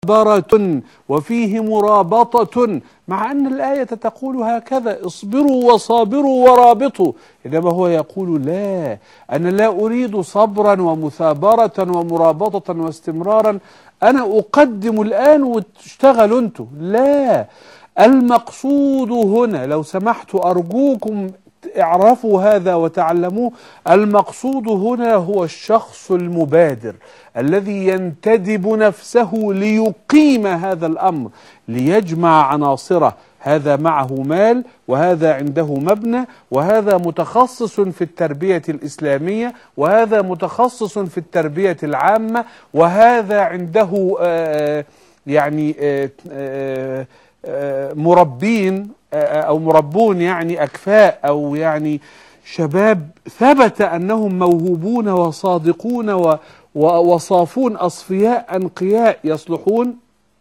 مثابرة وفيه مرابطة مع أن الآية تقول هكذا اصبروا وصابروا ورابطوا إنما هو يقول لا أنا لا أريد صبرا ومثابرة ومرابطة واستمرارا أنا أقدم الآن واشتغلوا أنتم لا المقصود هنا لو سمحت أرجوكم اعرفوا هذا وتعلموه المقصود هنا هو الشخص المبادر الذي ينتدب نفسه ليقيم هذا الأمر ليجمع عناصره هذا معه مال وهذا عنده مبنى وهذا متخصص في التربية الإسلامية وهذا متخصص في التربية العامة وهذا عنده آه يعني آه آه مربين أو مربون يعني أكفاء أو يعني شباب ثبت أنهم موهوبون وصادقون وصافون أصفياء أنقياء يصلحون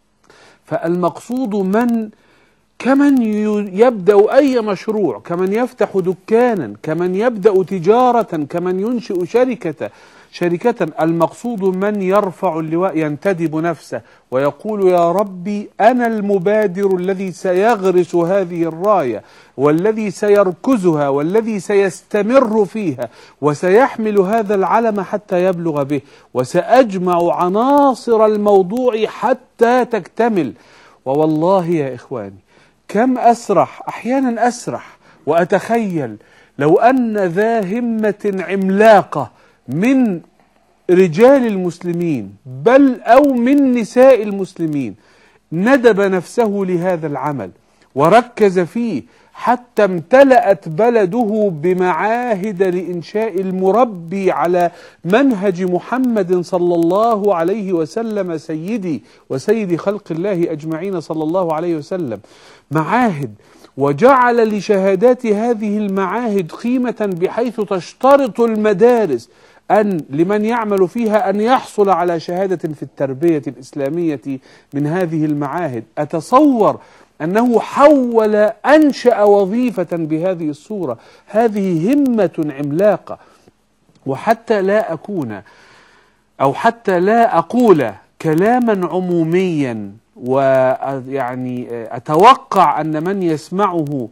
فالمقصود من كمن يبدأ أي مشروع كمن يفتح دكانا كمن يبدأ تجارة كمن ينشئ شركة شركة المقصود من يرفع اللواء ينتدب نفسه ويقول يا ربي أنا المبادر الذي سيغرس هذه الراية والذي سيركزها والذي سيستمر فيها وسيحمل هذا العلم حتى يبلغ به وسأجمع عناصر الموضوع حتى تكتمل ووالله يا إخواني كم أسرح أحيانا أسرح وأتخيل لو أن ذا همة عملاقة من رجال المسلمين بل أو من نساء المسلمين ندب نفسه لهذا العمل وركز فيه حتى امتلأت بلده بمعاهد لإنشاء المربي على منهج محمد صلى الله عليه وسلم سيدي وسيد خلق الله أجمعين صلى الله عليه وسلم معاهد وجعل لشهادات هذه المعاهد قيمة بحيث تشترط المدارس أن لمن يعمل فيها أن يحصل على شهادة في التربية الإسلامية من هذه المعاهد أتصور أنه حول أنشأ وظيفة بهذه الصورة هذه همة عملاقة وحتى لا أكون أو حتى لا أقول كلاما عموميا ويعني أتوقع أن من يسمعه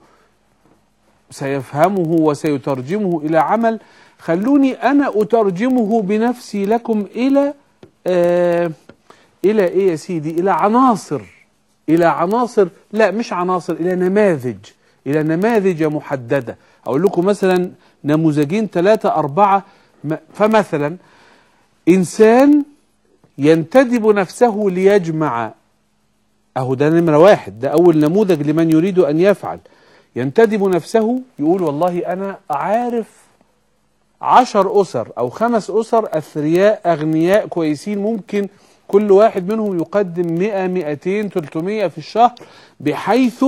سيفهمه وسيترجمه إلى عمل خلوني أنا أترجمه بنفسي لكم إلى آه إلى إيه يا سيدي إلى عناصر إلى عناصر لا مش عناصر إلى نماذج إلى نماذج محددة أقول لكم مثلا نموذجين ثلاثة أربعة فمثلا إنسان ينتدب نفسه ليجمع أهو ده نمرة واحد ده أول نموذج لمن يريد أن يفعل ينتدب نفسه يقول والله أنا عارف عشر أسر أو خمس أسر أثرياء أغنياء كويسين ممكن كل واحد منهم يقدم 100 200 300 في الشهر بحيث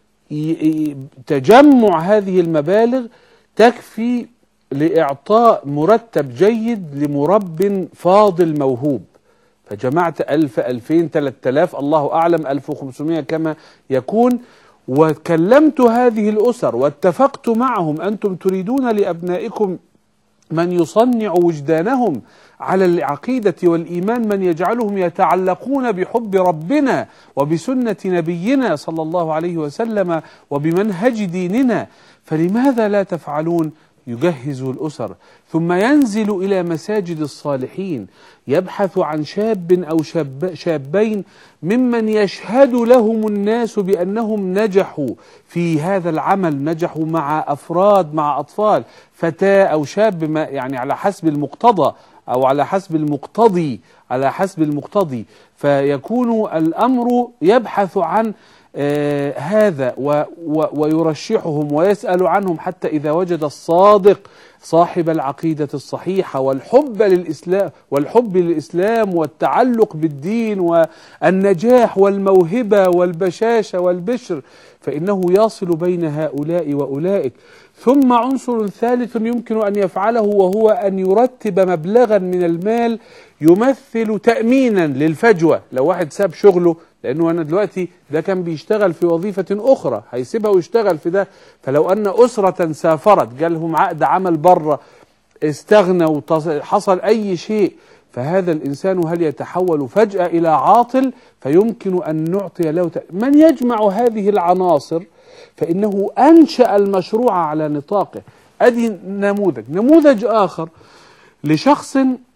تجمع هذه المبالغ تكفي لإعطاء مرتب جيد لمرب فاضل موهوب فجمعت ألف ألفين ثلاثة آلاف الله أعلم ألف وخمسمائة كما يكون وكلمت هذه الأسر واتفقت معهم أنتم تريدون لأبنائكم من يصنع وجدانهم على العقيدة والإيمان من يجعلهم يتعلقون بحب ربنا وبسنة نبينا صلى الله عليه وسلم وبمنهج ديننا فلماذا لا تفعلون يجهز الأسر ثم ينزل إلى مساجد الصالحين يبحث عن شاب أو شاب شابين ممن يشهد لهم الناس بأنهم نجحوا في هذا العمل نجحوا مع أفراد مع أطفال فتاة أو شاب ما يعني على حسب المقتضى أو على حسب المقتضي على حسب المقتضي فيكون الأمر يبحث عن آه هذا و و ويرشحهم ويسأل عنهم حتى إذا وجد الصادق صاحب العقيدة الصحيحة والحب للإسلام والحب للإسلام والتعلق بالدين والنجاح والموهبة والبشاشة والبشر فإنه يصل بين هؤلاء وأولئك ثم عنصر ثالث يمكن أن يفعله وهو أن يرتب مبلغا من المال يمثل تأمينا للفجوة لو واحد ساب شغله لأنه أنا دلوقتي ده كان بيشتغل في وظيفة أخرى هيسيبها ويشتغل في ده فلو أن أسرة سافرت جالهم عقد عمل بره استغنى وحصل أي شيء فهذا الإنسان هل يتحول فجأة إلى عاطل فيمكن أن نعطي له ت- من يجمع هذه العناصر فإنه أنشأ المشروع على نطاقه أدي نموذج نموذج آخر لشخص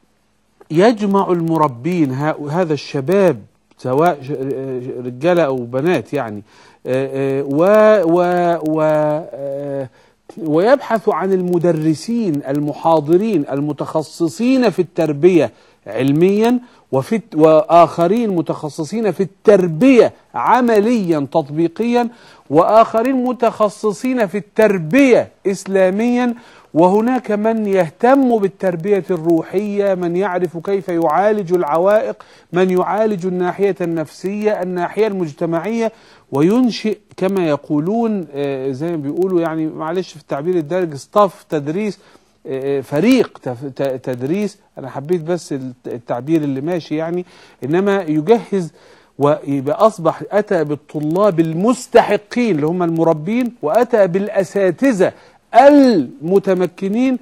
يجمع المربين ها- هذا الشباب سواء ش- رجالة أو بنات يعني آه، آه، و و و آه، ويبحث عن المدرسين المحاضرين المتخصصين في التربية علميا وفي الت- وآخرين متخصصين في التربية عمليا تطبيقيا وآخرين متخصصين في التربية إسلاميا وهناك من يهتم بالتربية الروحية من يعرف كيف يعالج العوائق من يعالج الناحية النفسية الناحية المجتمعية وينشئ كما يقولون آه، زي ما بيقولوا يعني معلش في التعبير الدارج ستاف تدريس آه، فريق تف- ت- تدريس انا حبيت بس الت- التعبير اللي ماشي يعني انما يجهز ويبقى اصبح اتى بالطلاب المستحقين اللي هم المربين واتى بالاساتذه المتمكنين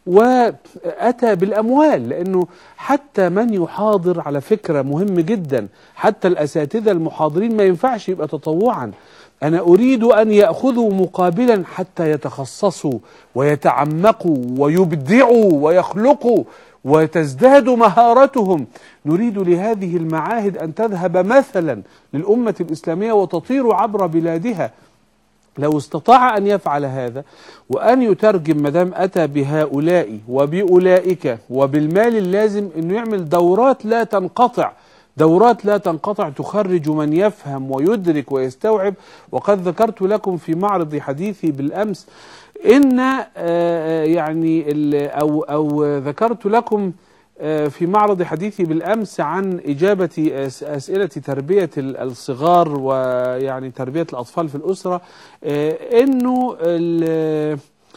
واتى بالاموال لانه حتى من يحاضر على فكره مهم جدا حتى الاساتذه المحاضرين ما ينفعش يبقى تطوعا انا اريد ان ياخذوا مقابلا حتى يتخصصوا ويتعمقوا ويبدعوا ويخلقوا وتزداد مهارتهم نريد لهذه المعاهد ان تذهب مثلا للامه الاسلاميه وتطير عبر بلادها لو استطاع أن يفعل هذا وأن يترجم مدام أتى بهؤلاء وبأولئك وبالمال اللازم أنه يعمل دورات لا تنقطع دورات لا تنقطع تخرج من يفهم ويدرك ويستوعب وقد ذكرت لكم في معرض حديثي بالأمس إن آه، يعني ال- أو أو ذكرت لكم آه، في معرض حديثي بالأمس عن إجابة أس- أسئلة تربية ال- الصغار ويعني تربية الأطفال في الأسرة آه، إنه ال-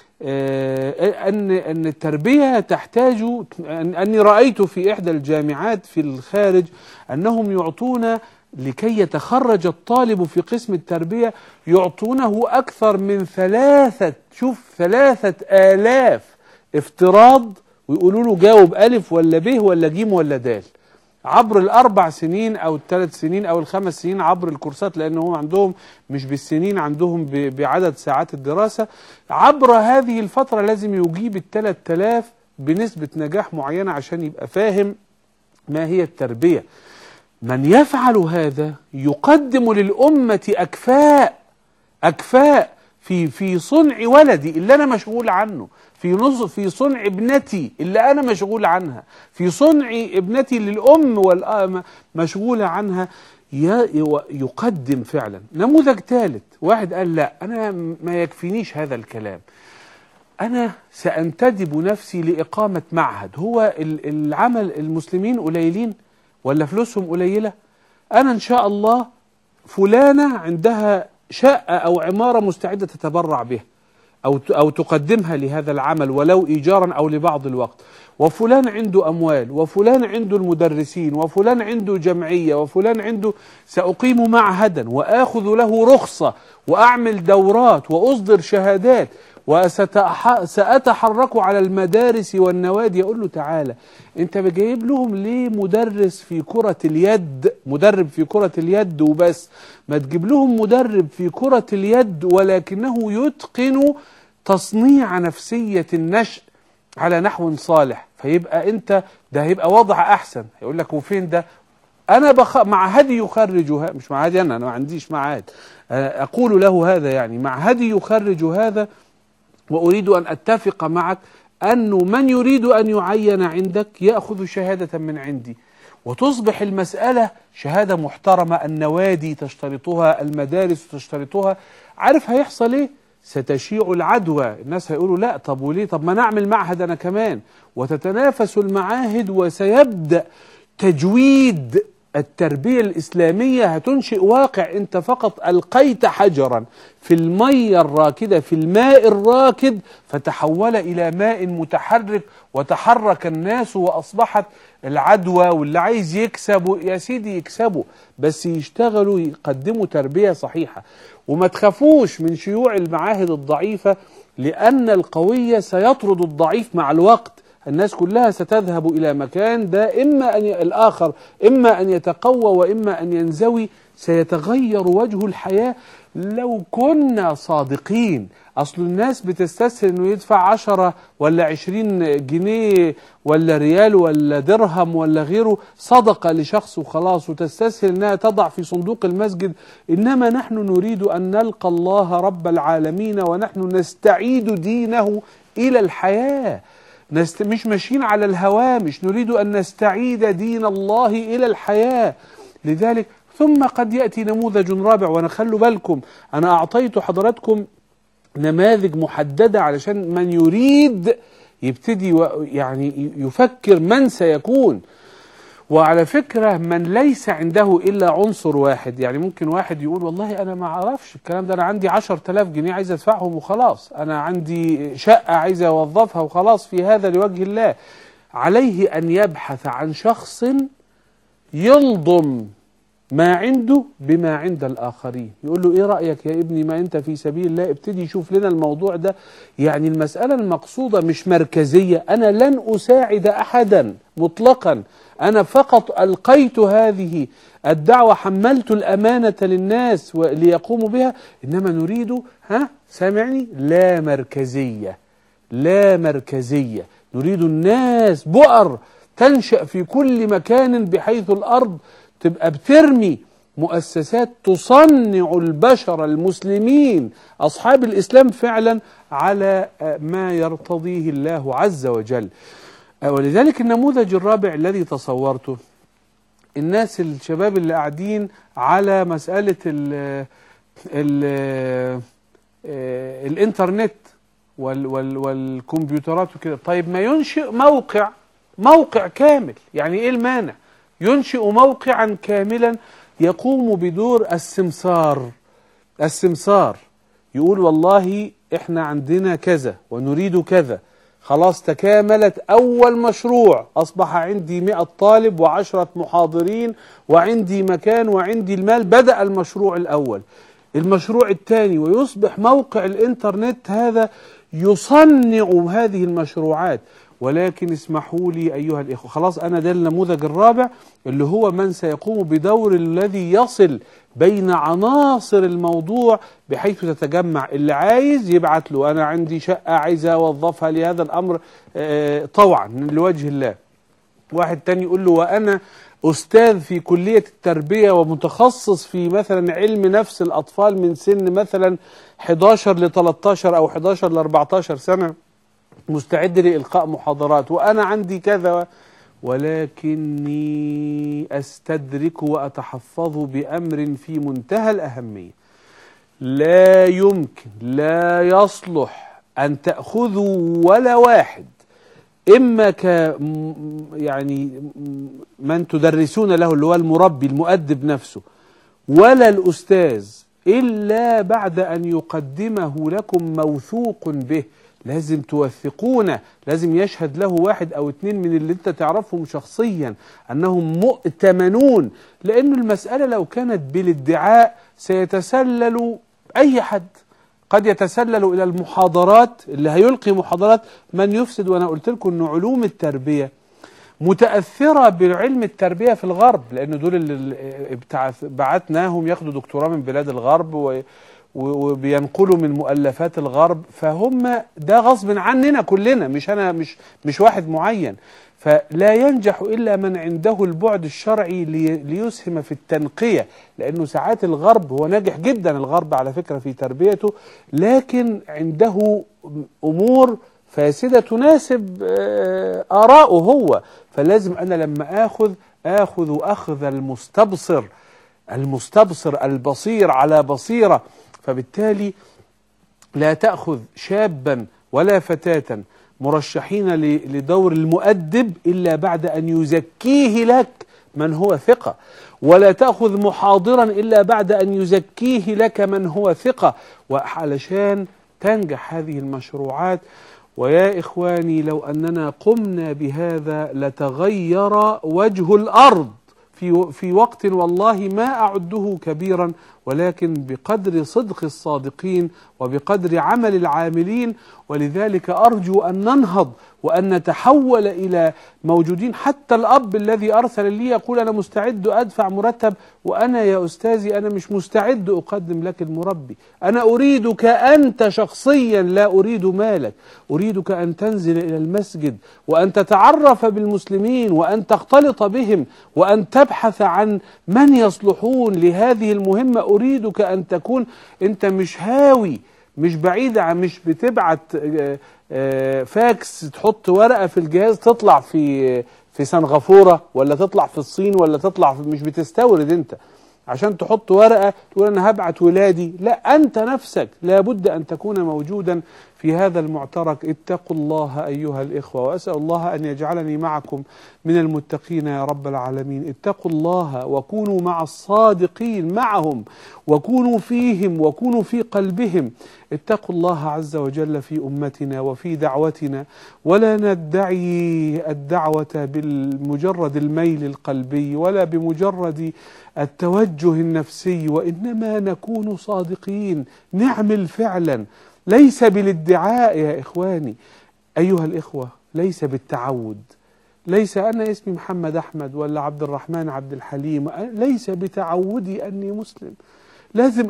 آه، أن أن التربية تحتاج أن- أني رأيت في إحدى الجامعات في الخارج أنهم يعطون لكي يتخرج الطالب في قسم التربية يعطونه أكثر من ثلاثة شوف ثلاثة آلاف افتراض ويقولوا له جاوب ألف ولا ب ولا ج ولا د عبر الأربع سنين أو الثلاث سنين أو الخمس سنين عبر الكورسات لأن هم عندهم مش بالسنين عندهم ب- بعدد ساعات الدراسة عبر هذه الفترة لازم يجيب الثلاث آلاف بنسبة نجاح معينة عشان يبقى فاهم ما هي التربية من يفعل هذا يقدم للأمة أكفاء أكفاء في في صنع ولدي اللي أنا مشغول عنه في نص في صنع ابنتي اللي أنا مشغول عنها في صنع ابنتي للأم والأم مشغولة عنها ي- يقدم فعلا نموذج ثالث واحد قال لا أنا ما يكفينيش هذا الكلام أنا سأنتدب نفسي لإقامة معهد هو ال- العمل المسلمين قليلين ولا فلوسهم قليلة أنا إن شاء الله فلانة عندها شقة أو عمارة مستعدة تتبرع بها أو ت- أو تقدمها لهذا العمل ولو إيجارا أو لبعض الوقت وفلان عنده أموال وفلان عنده المدرسين وفلان عنده جمعية وفلان عنده سأقيم معهدا وآخذ له رخصة وأعمل دورات وأصدر شهادات وسأتحرك على المدارس والنوادي أقول له تعالى أنت جايب لهم ليه مدرس في كرة اليد مدرب في كرة اليد وبس ما تجيب لهم مدرب في كرة اليد ولكنه يتقن تصنيع نفسية النشء على نحو صالح فيبقى انت ده هيبقى وضع احسن يقول لك وفين ده انا بخ... معهدي يخرج ه... مش معهدي انا انا ما عنديش معهد آه، اقول له هذا يعني معهدي يخرج هذا واريد ان اتفق معك انه من يريد ان يعين عندك ياخذ شهاده من عندي وتصبح المساله شهاده محترمه النوادي تشترطها المدارس تشترطها عارف هيحصل ايه ستشيع العدوى الناس هيقولوا لا طب وليه طب ما نعمل معهد انا كمان وتتنافس المعاهد وسيبدا تجويد التربية الإسلامية هتنشئ واقع أنت فقط ألقيت حجرا في المية الراكدة في الماء الراكد فتحول إلى ماء متحرك وتحرك الناس وأصبحت العدوى واللي عايز يكسبوا يا سيدي يكسبوا بس يشتغلوا يقدموا تربية صحيحة وما تخافوش من شيوع المعاهد الضعيفة لأن القوي سيطرد الضعيف مع الوقت الناس كلها ستذهب إلى مكان ده إما أن ي... الآخر إما أن يتقوى وإما أن ينزوي سيتغير وجه الحياة لو كنا صادقين أصل الناس بتستسهل أنه يدفع عشرة ولا عشرين جنيه ولا ريال ولا درهم ولا غيره صدقة لشخص وخلاص وتستسهل أنها تضع في صندوق المسجد إنما نحن نريد أن نلقى الله رب العالمين ونحن نستعيد دينه إلى الحياة نست... مش ماشيين على الهوامش نريد أن نستعيد دين الله إلى الحياة لذلك ثم قد يأتي نموذج رابع وأنا خلوا بالكم أنا أعطيت حضراتكم نماذج محددة علشان من يريد يبتدي و- يعني يفكر من سيكون وعلى فكرة من ليس عنده إلا عنصر واحد يعني ممكن واحد يقول والله أنا ما أعرفش الكلام ده أنا عندي عشر تلاف جنيه عايز أدفعهم وخلاص أنا عندي شقة عايز أوظفها وخلاص في هذا لوجه الله عليه أن يبحث عن شخص يلضم ما عنده بما عند الآخرين يقول له إيه رأيك يا ابني ما أنت في سبيل الله ابتدي يشوف لنا الموضوع ده يعني المسألة المقصودة مش مركزية أنا لن أساعد أحدا مطلقا أنا فقط ألقيت هذه الدعوة حملت الأمانة للناس ليقوموا بها إنما نريد ها سامعني لا مركزية لا مركزية نريد الناس بؤر تنشأ في كل مكان بحيث الأرض تبقى بترمي مؤسسات تصنع البشر المسلمين أصحاب الإسلام فعلا على ما يرتضيه الله عز وجل ولذلك النموذج الرابع الذي تصورته الناس الشباب اللي قاعدين على مسألة ال ال الانترنت وال وال والكمبيوترات وكده طيب ما ينشئ موقع موقع كامل يعني ايه المانع ينشئ موقعا كاملا يقوم بدور السمسار السمسار يقول والله احنا عندنا كذا ونريد كذا خلاص تكاملت أول مشروع أصبح عندي مئة طالب وعشرة محاضرين وعندي مكان وعندي المال بدأ المشروع الأول المشروع الثاني ويصبح موقع الإنترنت هذا يصنع هذه المشروعات ولكن اسمحوا لي أيها الإخوة خلاص أنا ده النموذج الرابع اللي هو من سيقوم بدور الذي يصل بين عناصر الموضوع بحيث تتجمع اللي عايز يبعت له أنا عندي شقة عايز أوظفها لهذا الأمر طوعا لوجه الله واحد تاني يقول له وأنا أستاذ في كلية التربية ومتخصص في مثلا علم نفس الأطفال من سن مثلا 11 ل 13 أو 11 ل 14 سنة مستعد لإلقاء محاضرات وأنا عندي كذا ولكني أستدرك وأتحفظ بأمر في منتهى الأهمية لا يمكن لا يصلح أن تأخذوا ولا واحد إما ك يعني من تدرسون له اللي هو المربي المؤدب نفسه ولا الأستاذ إلا بعد أن يقدمه لكم موثوق به لازم توثقونه لازم يشهد له واحد او اتنين من اللي انت تعرفهم شخصيا انهم مؤتمنون لان المسألة لو كانت بالادعاء سيتسلل اي حد قد يتسلل الى المحاضرات اللي هيلقي محاضرات من يفسد وانا قلت لكم ان علوم التربية متأثرة بعلم التربية في الغرب لان دول اللي بعتناهم ياخدوا دكتوراه من بلاد الغرب و وبينقلوا من مؤلفات الغرب فهم ده غصب عننا كلنا مش انا مش مش واحد معين فلا ينجح الا من عنده البعد الشرعي ليسهم في التنقيه لانه ساعات الغرب هو ناجح جدا الغرب على فكره في تربيته لكن عنده امور فاسده تناسب اراءه هو فلازم انا لما اخذ اخذ اخذ المستبصر المستبصر البصير على بصيره فبالتالي لا تأخذ شابا ولا فتاة مرشحين لدور المؤدب إلا بعد أن يزكيه لك من هو ثقة ولا تأخذ محاضرا إلا بعد أن يزكيه لك من هو ثقة وعلشان تنجح هذه المشروعات ويا إخواني لو أننا قمنا بهذا لتغير وجه الأرض في في وقت والله ما أعده كبيرا ولكن بقدر صدق الصادقين وبقدر عمل العاملين ولذلك أرجو أن ننهض وأن نتحول إلى موجودين حتى الأب الذي أرسل لي يقول أنا مستعد أدفع مرتب وأنا يا أستاذي أنا مش مستعد أقدم لك المربي أنا أريدك أنت شخصيا لا أريد مالك أريدك أن تنزل إلى المسجد وأن تتعرف بالمسلمين وأن تختلط بهم وأن تبحث عن من يصلحون لهذه المهمة أريدك أن تكون أنت مش هاوي مش بعيد عن مش بتبعت آه، آه، فاكس تحط ورقة في الجهاز تطلع في في سنغافورة ولا تطلع في الصين ولا تطلع في مش بتستورد انت عشان تحط ورقة تقول أنا هبعت ولادي لا أنت نفسك لابد أن تكون موجودا في هذا المعترك اتقوا الله أيها الإخوة وأسأل الله أن يجعلني معكم من المتقين يا رب العالمين اتقوا الله وكونوا مع الصادقين معهم وكونوا فيهم وكونوا في قلبهم اتقوا الله عز وجل في أمتنا وفي دعوتنا ولا ندعي الدعوة بالمجرد الميل القلبي ولا بمجرد التوجه النفسي وإنما نكون صادقين نعمل فعلا ليس بالادعاء يا إخواني أيها الإخوة ليس بالتعود ليس أنا اسمي محمد أحمد ولا عبد الرحمن عبد الحليم ليس بتعودي أني مسلم لازم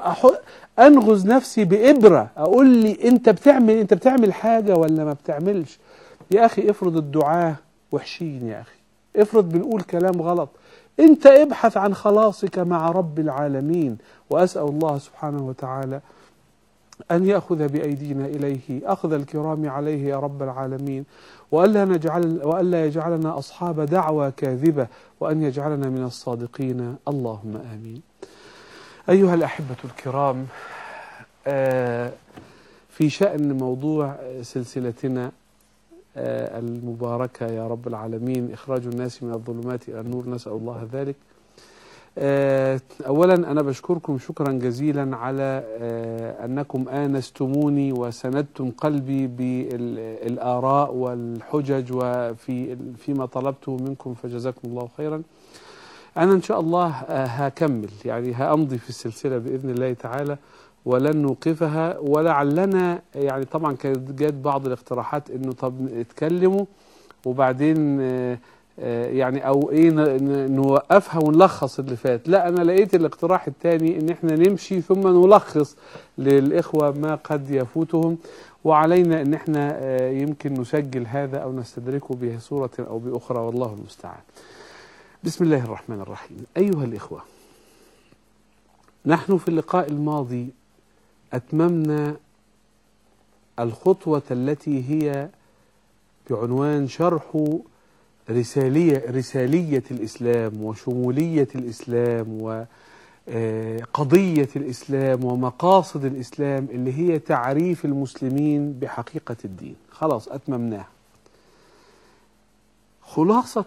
أنغز نفسي بإبرة أقول لي أنت بتعمل أنت بتعمل حاجة ولا ما بتعملش يا أخي افرض الدعاة وحشين يا أخي افرض بنقول كلام غلط انت ابحث عن خلاصك مع رب العالمين وأسأل الله سبحانه وتعالى أن يأخذ بأيدينا إليه أخذ الكرام عليه يا رب العالمين وألا, نجعل وألا يجعلنا أصحاب دعوى كاذبة وأن يجعلنا من الصادقين اللهم آمين أيها الأحبة الكرام آه، في شأن موضوع سلسلتنا آه، المباركة يا رب العالمين إخراج الناس من الظلمات إلى النور نسأل الله ذلك آه، أولا أنا بشكركم شكرا جزيلا على آه، أنكم آنستموني وسندتم قلبي بالآراء والحجج وفي فيما طلبته منكم فجزاكم الله خيرا أنا إن شاء الله هكمل يعني هأمضي في السلسلة بإذن الله تعالى ولن نوقفها ولعلنا يعني طبعا كانت جات بعض الاقتراحات انه طب اتكلموا وبعدين آه، آه، يعني او ايه نوقفها ونلخص اللي فات لا انا لقيت الاقتراح الثاني ان احنا نمشي ثم نلخص للاخوه ما قد يفوتهم وعلينا ان احنا آه، يمكن نسجل هذا او نستدركه بصوره او باخرى والله المستعان بسم الله الرحمن الرحيم ايها الاخوه نحن في اللقاء الماضي أتممنا الخطوة التي هي بعنوان شرح رسالية, رسالية الإسلام وشمولية الإسلام وقضية الإسلام ومقاصد الإسلام اللي هي تعريف المسلمين بحقيقة الدين خلاص أتممناها خلاصة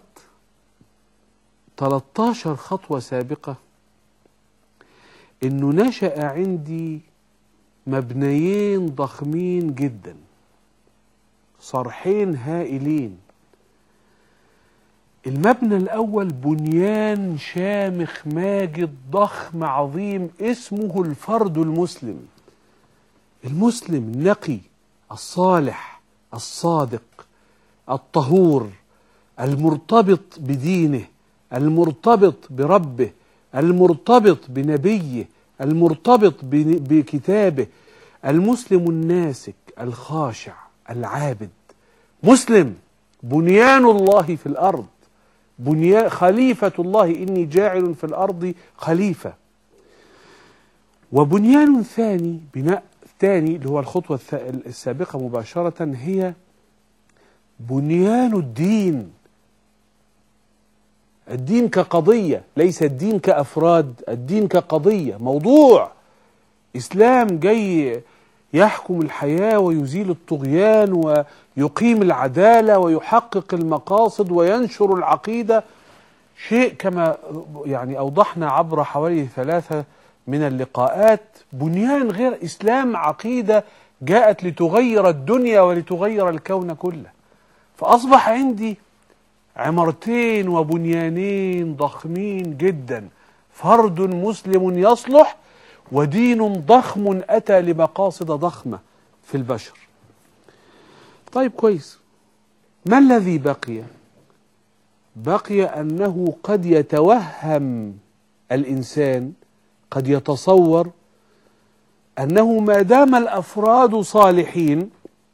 13 خطوة سابقة انه نشأ عندي مبنيين ضخمين جدا صرحين هائلين المبنى الأول بنيان شامخ ماجد ضخم عظيم اسمه الفرد المسلم المسلم النقي الصالح الصادق الطهور المرتبط بدينه المرتبط بربه المرتبط بنبيه المرتبط بكتابه المسلم الناسك الخاشع العابد مسلم بنيان الله في الأرض بنيان خليفة الله إني جاعل في الأرض خليفة وبنيان ثاني بناء ثاني اللي هو الخطوة السابقة مباشرة هي بنيان الدين الدين كقضية ليس الدين كأفراد الدين كقضية موضوع إسلام جاي يحكم الحياة ويزيل الطغيان ويقيم العدالة ويحقق المقاصد وينشر العقيدة شيء كما يعني أوضحنا عبر حوالي ثلاثة من اللقاءات بنيان غير إسلام عقيدة جاءت لتغير الدنيا ولتغير الكون كله فأصبح عندي عمارتين وبنيانين ضخمين جدا فرد مسلم يصلح ودين ضخم أتى لمقاصد ضخمة في البشر طيب كويس ما الذي بقي بقي أنه قد يتوهم الإنسان قد يتصور أنه ما دام الأفراد صالحين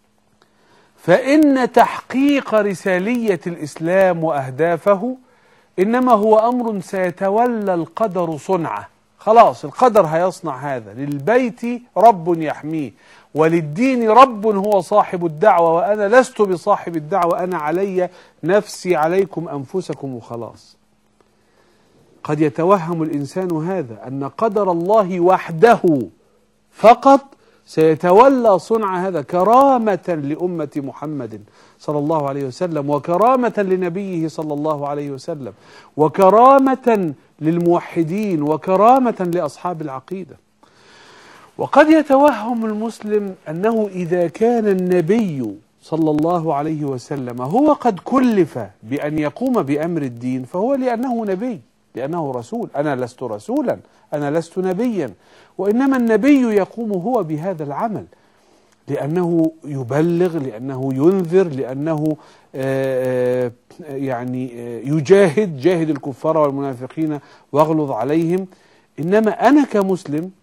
فإن تحقيق رسالية الإسلام وأهدافه إنما هو أمر سيتولى القدر صنعه خلاص القدر هيصنع هذا للبيت رب يحميه وللدين رب هو صاحب الدعوة وأنا لست بصاحب الدعوة أنا علي نفسي عليكم أنفسكم وخلاص قد يتوهم الإنسان هذا أن قدر الله وحده فقط سيتولى صنع هذا كرامة لأمة محمد صلى الله عليه وسلم وكرامة لنبيه صلى الله عليه وسلم وكرامة للموحدين وكرامة لأصحاب العقيدة وقد يتوهم المسلم أنه إذا كان النبي صلى الله عليه وسلم هو قد كلف بأن يقوم بأمر الدين فهو لأنه نبي لأنه رسول أنا لست رسولا أنا لست نبيا وإنما النبي يقوم هو بهذا العمل لأنه يبلغ لأنه ينذر لأنه آه، آه، يعني آه، يجاهد جاهد الكفار والمنافقين واغلظ عليهم إنما أنا كمسلم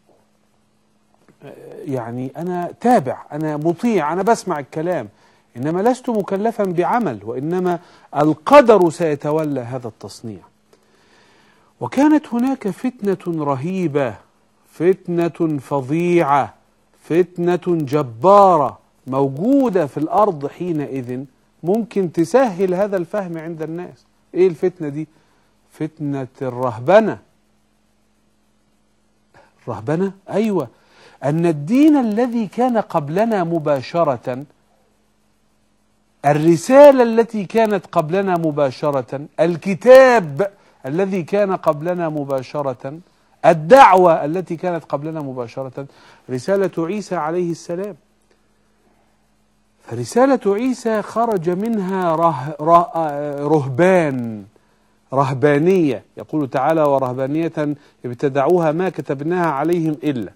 يعني أنا تابع أنا مطيع أنا بسمع الكلام إنما لست مكلفا بعمل وإنما القدر سيتولى هذا التصنيع وكانت هناك فتنة رهيبة فتنة فظيعة فتنة جبارة موجودة في الأرض حينئذ ممكن تسهل هذا الفهم عند الناس إيه الفتنة دي؟ فتنة الرهبنة الرهبنة؟ أيوة أن الدين الذي كان قبلنا مباشرة الرسالة التي كانت قبلنا مباشرة الكتاب الذي كان قبلنا مباشرة الدعوة التي كانت قبلنا مباشرة رسالة عيسى عليه السلام فرسالة عيسى خرج منها ره ره رهبان رهبانية يقول تعالى ورهبانية ابتدعوها ما كتبناها عليهم إلا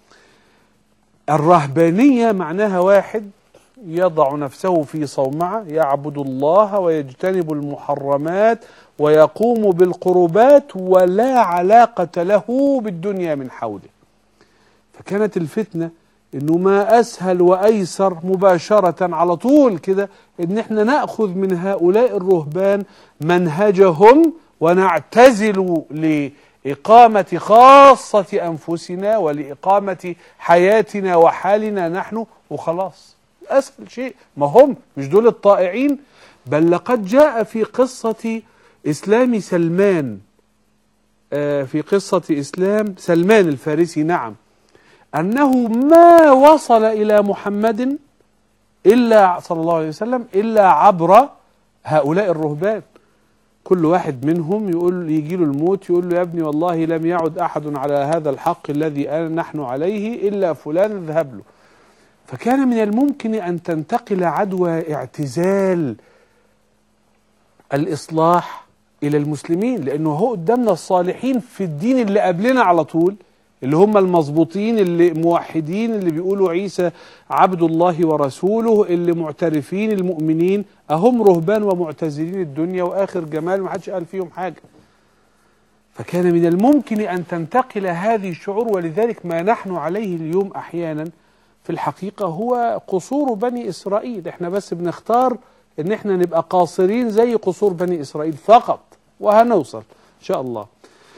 الرهبانية معناها واحد يضع نفسه في صومعة يعبد الله ويجتنب المحرمات ويقوم بالقربات ولا علاقة له بالدنيا من حوله فكانت الفتنة انه ما اسهل وايسر مباشرة على طول كده ان احنا ناخذ من هؤلاء الرهبان منهجهم ونعتزل لإقامة خاصة أنفسنا ولإقامة حياتنا وحالنا نحن وخلاص أسهل شيء ما هم مش دول الطائعين بل لقد جاء في قصة إسلام سلمان آه، في قصة إسلام سلمان الفارسي نعم أنه ما وصل إلى محمد إلا صلى الله عليه وسلم إلا عبر هؤلاء الرهبان كل واحد منهم يقول يجي له الموت يقول له يا ابني والله لم يعد أحد على هذا الحق الذي نحن عليه إلا فلان اذهب له فكان من الممكن أن تنتقل عدوى اعتزال الإصلاح إلى المسلمين لأنه هو قدامنا الصالحين في الدين اللي قبلنا على طول اللي هم المظبوطين اللي موحدين اللي بيقولوا عيسى عبد الله ورسوله اللي معترفين المؤمنين أهم رهبان ومعتزلين الدنيا وآخر جمال ما حدش قال فيهم حاجة فكان من الممكن أن تنتقل هذه الشعور ولذلك ما نحن عليه اليوم أحيانا في الحقيقة هو قصور بني إسرائيل احنا بس بنختار ان احنا نبقى قاصرين زي قصور بني إسرائيل فقط وهنوصل إن شاء الله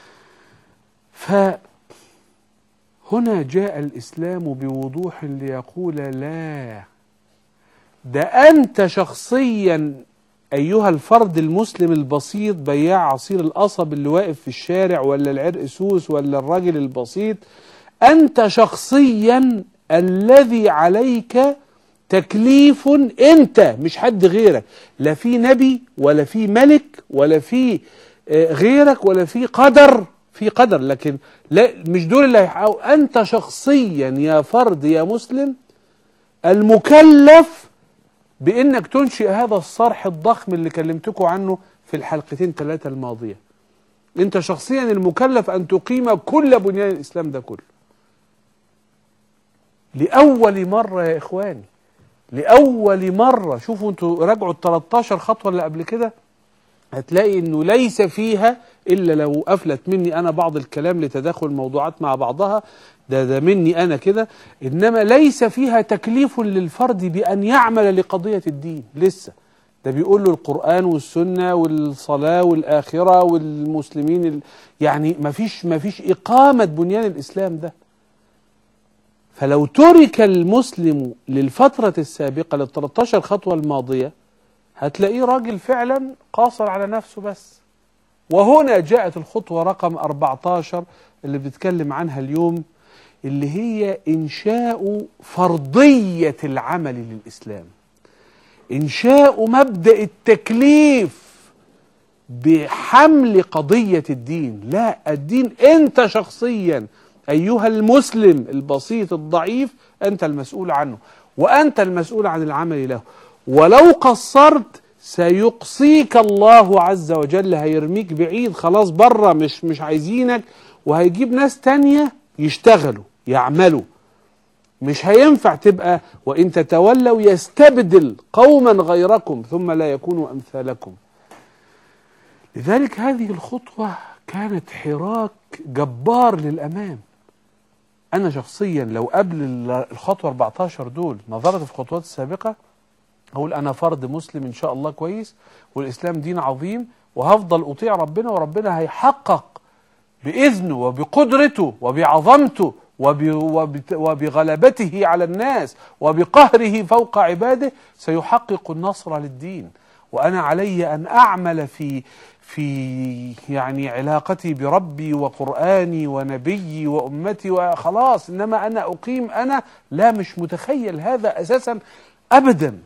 فهنا جاء الإسلام بوضوح ليقول لا ده أنت شخصيا أيها الفرد المسلم البسيط بياع عصير القصب اللي واقف في الشارع ولا العرق سوس ولا الراجل البسيط أنت شخصيا الذي عليك تكليف انت مش حد غيرك لا في نبي ولا في ملك ولا في آه، غيرك ولا في قدر في قدر لكن لا مش دول اللي هيحققوا انت شخصيا يا فرد يا مسلم المكلف بانك تنشئ هذا الصرح الضخم اللي كلمتكم عنه في الحلقتين ثلاثه الماضيه انت شخصيا المكلف ان تقيم كل بنيان الاسلام ده كله لاول مره يا اخواني لأول مرة شوفوا انتوا راجعوا ال 13 خطوة اللي قبل كده هتلاقي انه ليس فيها الا لو افلت مني انا بعض الكلام لتداخل الموضوعات مع بعضها ده ده مني انا كده انما ليس فيها تكليف للفرد بان يعمل لقضيه الدين لسه ده بيقول له القران والسنه والصلاه والاخره والمسلمين ال... يعني ما فيش ما فيش اقامه بنيان الاسلام ده فلو ترك المسلم للفتره السابقه لل 13 خطوه الماضيه هتلاقيه راجل فعلا قاصر على نفسه بس وهنا جاءت الخطوة رقم 14 اللي بنتكلم عنها اليوم اللي هي إنشاء فرضية العمل للإسلام إنشاء مبدأ التكليف بحمل قضية الدين لا الدين أنت شخصيا أيها المسلم البسيط الضعيف أنت المسؤول عنه وأنت المسؤول عن العمل له ولو قصرت سيقصيك الله عز وجل هيرميك بعيد خلاص بره مش مش عايزينك وهيجيب ناس تانية يشتغلوا يعملوا مش هينفع تبقى وإن تتولوا يستبدل قوما غيركم ثم لا يكونوا أمثالكم لذلك هذه الخطوة كانت حراك جبار للأمام أنا شخصيا لو قبل الخطوة 14 دول نظرت في الخطوات السابقة أقول أنا فرد مسلم إن شاء الله كويس والإسلام دين عظيم وهفضل أطيع ربنا وربنا هيحقق بإذنه وبقدرته وبعظمته وبغلبته على الناس وبقهره فوق عباده سيحقق النصر للدين وأنا علي أن أعمل في في يعني علاقتي بربي وقرآني ونبيي وأمتي وخلاص إنما أنا أقيم أنا لا مش متخيل هذا أساسا أبدا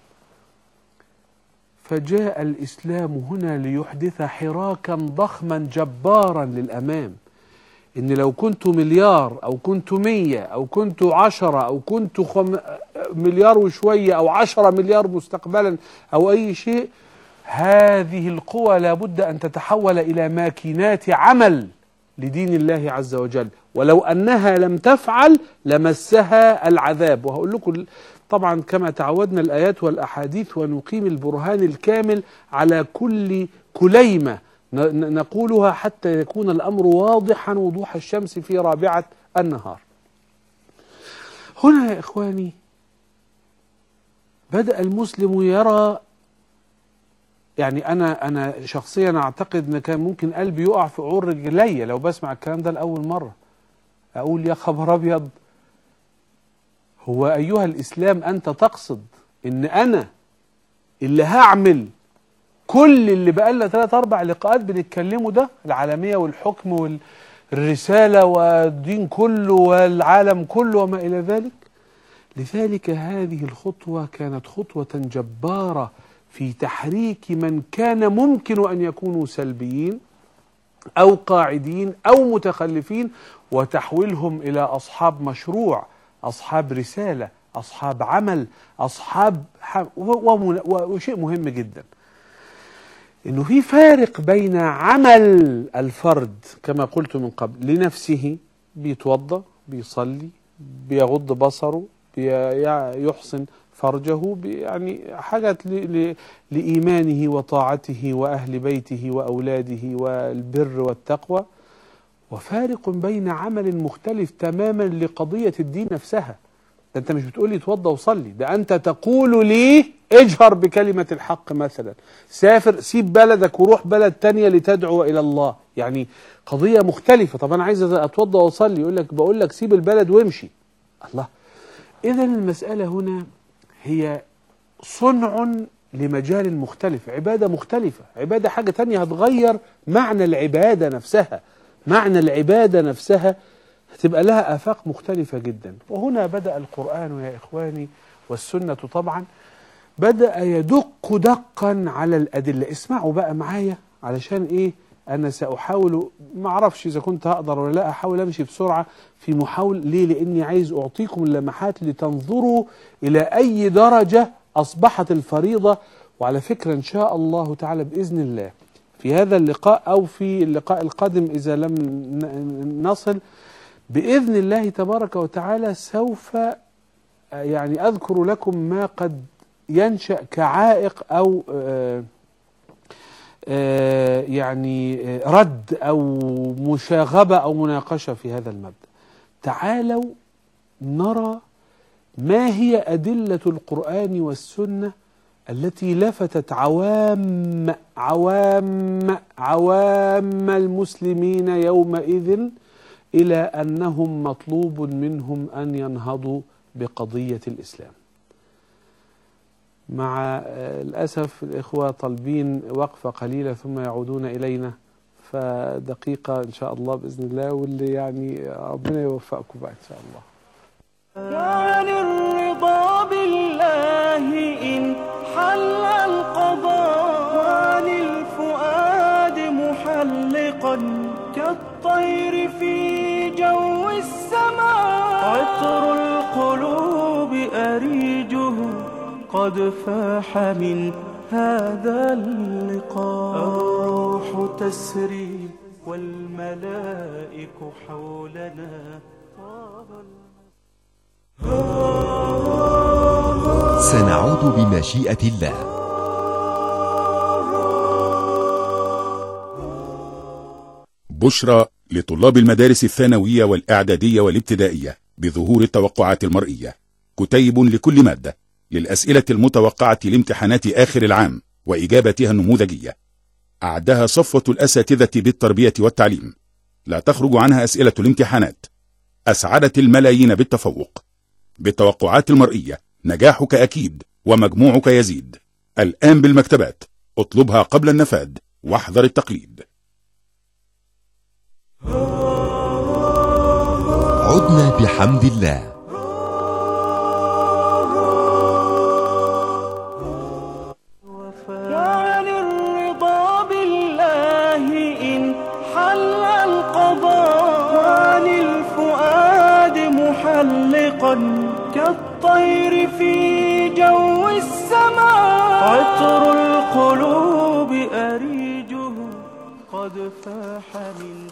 فجاء الإسلام هنا ليحدث حراكا ضخما جبارا للأمام إن لو كنت مليار أو كنت مية أو كنت عشرة أو كنت خم مليار وشوية أو عشرة مليار مستقبلا أو أي شيء هذه القوى لابد أن تتحول إلى ماكينات عمل لدين الله عز وجل ولو أنها لم تفعل لمسها العذاب وهقول لكم طبعا كما تعودنا الآيات والأحاديث ونقيم البرهان الكامل على كل كليمة نقولها حتى يكون الأمر واضحا وضوح الشمس في رابعة النهار هنا يا إخواني بدأ المسلم يرى يعني أنا أنا شخصيا أعتقد أن كان ممكن قلبي يقع في عور رجلي لو بسمع الكلام ده لأول مرة أقول يا خبر أبيض هو أيها الإسلام أنت تقصد إن أنا اللي هعمل كل اللي بقالنا ثلاث أربع لقاءات بنتكلمه ده العالمية والحكم والرسالة والدين كله والعالم كله وما إلى ذلك لذلك هذه الخطوة كانت خطوة جبارة في تحريك من كان ممكن أن يكونوا سلبيين أو قاعدين أو متخلفين وتحويلهم إلى أصحاب مشروع أصحاب رسالة أصحاب عمل أصحاب وشيء مهم جدا إنه في فارق بين عمل الفرد كما قلت من قبل لنفسه بيتوضأ بيصلي بيغض بصره بيحسن فرجه يعني حاجات لإيمانه وطاعته وأهل بيته وأولاده والبر والتقوى وفارق بين عمل مختلف تماما لقضية الدين نفسها ده انت مش بتقول لي اتوضى وصلي ده انت تقول لي اجهر بكلمة الحق مثلا سافر سيب بلدك وروح بلد تانية لتدعو الى الله يعني قضية مختلفة طب انا عايز اتوضى واصلي يقول لك بقول لك سيب البلد وامشي الله اذا المسألة هنا هي صنع لمجال مختلف عبادة مختلفة عبادة حاجة تانية هتغير معنى العبادة نفسها معنى العبادة نفسها هتبقى لها آفاق مختلفة جدا وهنا بدأ القرآن يا إخواني والسنة طبعا بدأ يدق دقا على الأدلة اسمعوا بقى معايا علشان إيه أنا سأحاول ما أعرفش إذا كنت هقدر ولا لا أحاول أمشي بسرعة في محاول ليه لأني عايز أعطيكم اللمحات لتنظروا إلى أي درجة أصبحت الفريضة وعلى فكرة إن شاء الله تعالى بإذن الله في هذا اللقاء أو في اللقاء القادم إذا لم نصل بإذن الله تبارك وتعالى سوف يعني أذكر لكم ما قد ينشأ كعائق أو آه، آه، يعني آه، رد أو مشاغبة أو مناقشة في هذا المبدأ تعالوا نرى ما هي أدلة القرآن والسنة التي لفتت عوام عوام عوام المسلمين يومئذ إلى أنهم مطلوب منهم أن ينهضوا بقضية الإسلام مع آه، الأسف الإخوة طالبين وقفة قليلة ثم يعودون إلينا فدقيقة إن شاء الله بإذن الله واللي يعني ربنا يوفقكم بقى إن شاء الله وعن الرضا بالله إن حل القضاء وعن الفؤاد محلقا كالطير في جو السماء عطر القلوب أريجه قد فاح من هذا اللقاء الروح تسري والملائك حولنا طاب سنعود بمشيئة الله بشرى لطلاب المدارس الثانوية والإعدادية والابتدائية بظهور التوقعات المرئية كتيب لكل مادة للأسئلة المتوقعة لامتحانات آخر العام وإجابتها النموذجية أعدها صفوة الأساتذة بالتربية والتعليم لا تخرج عنها أسئلة الامتحانات أسعدت الملايين بالتفوق بالتوقعات المرئية نجاحك أكيد ومجموعك يزيد الآن بالمكتبات اطلبها قبل النفاد واحذر التقليد عدنا بحمد الله وعن الرضا بالله إن حل القضاء وعن الفؤاد محلقا كالطير في جو السماء عطر القلوب أريجه قد فاح من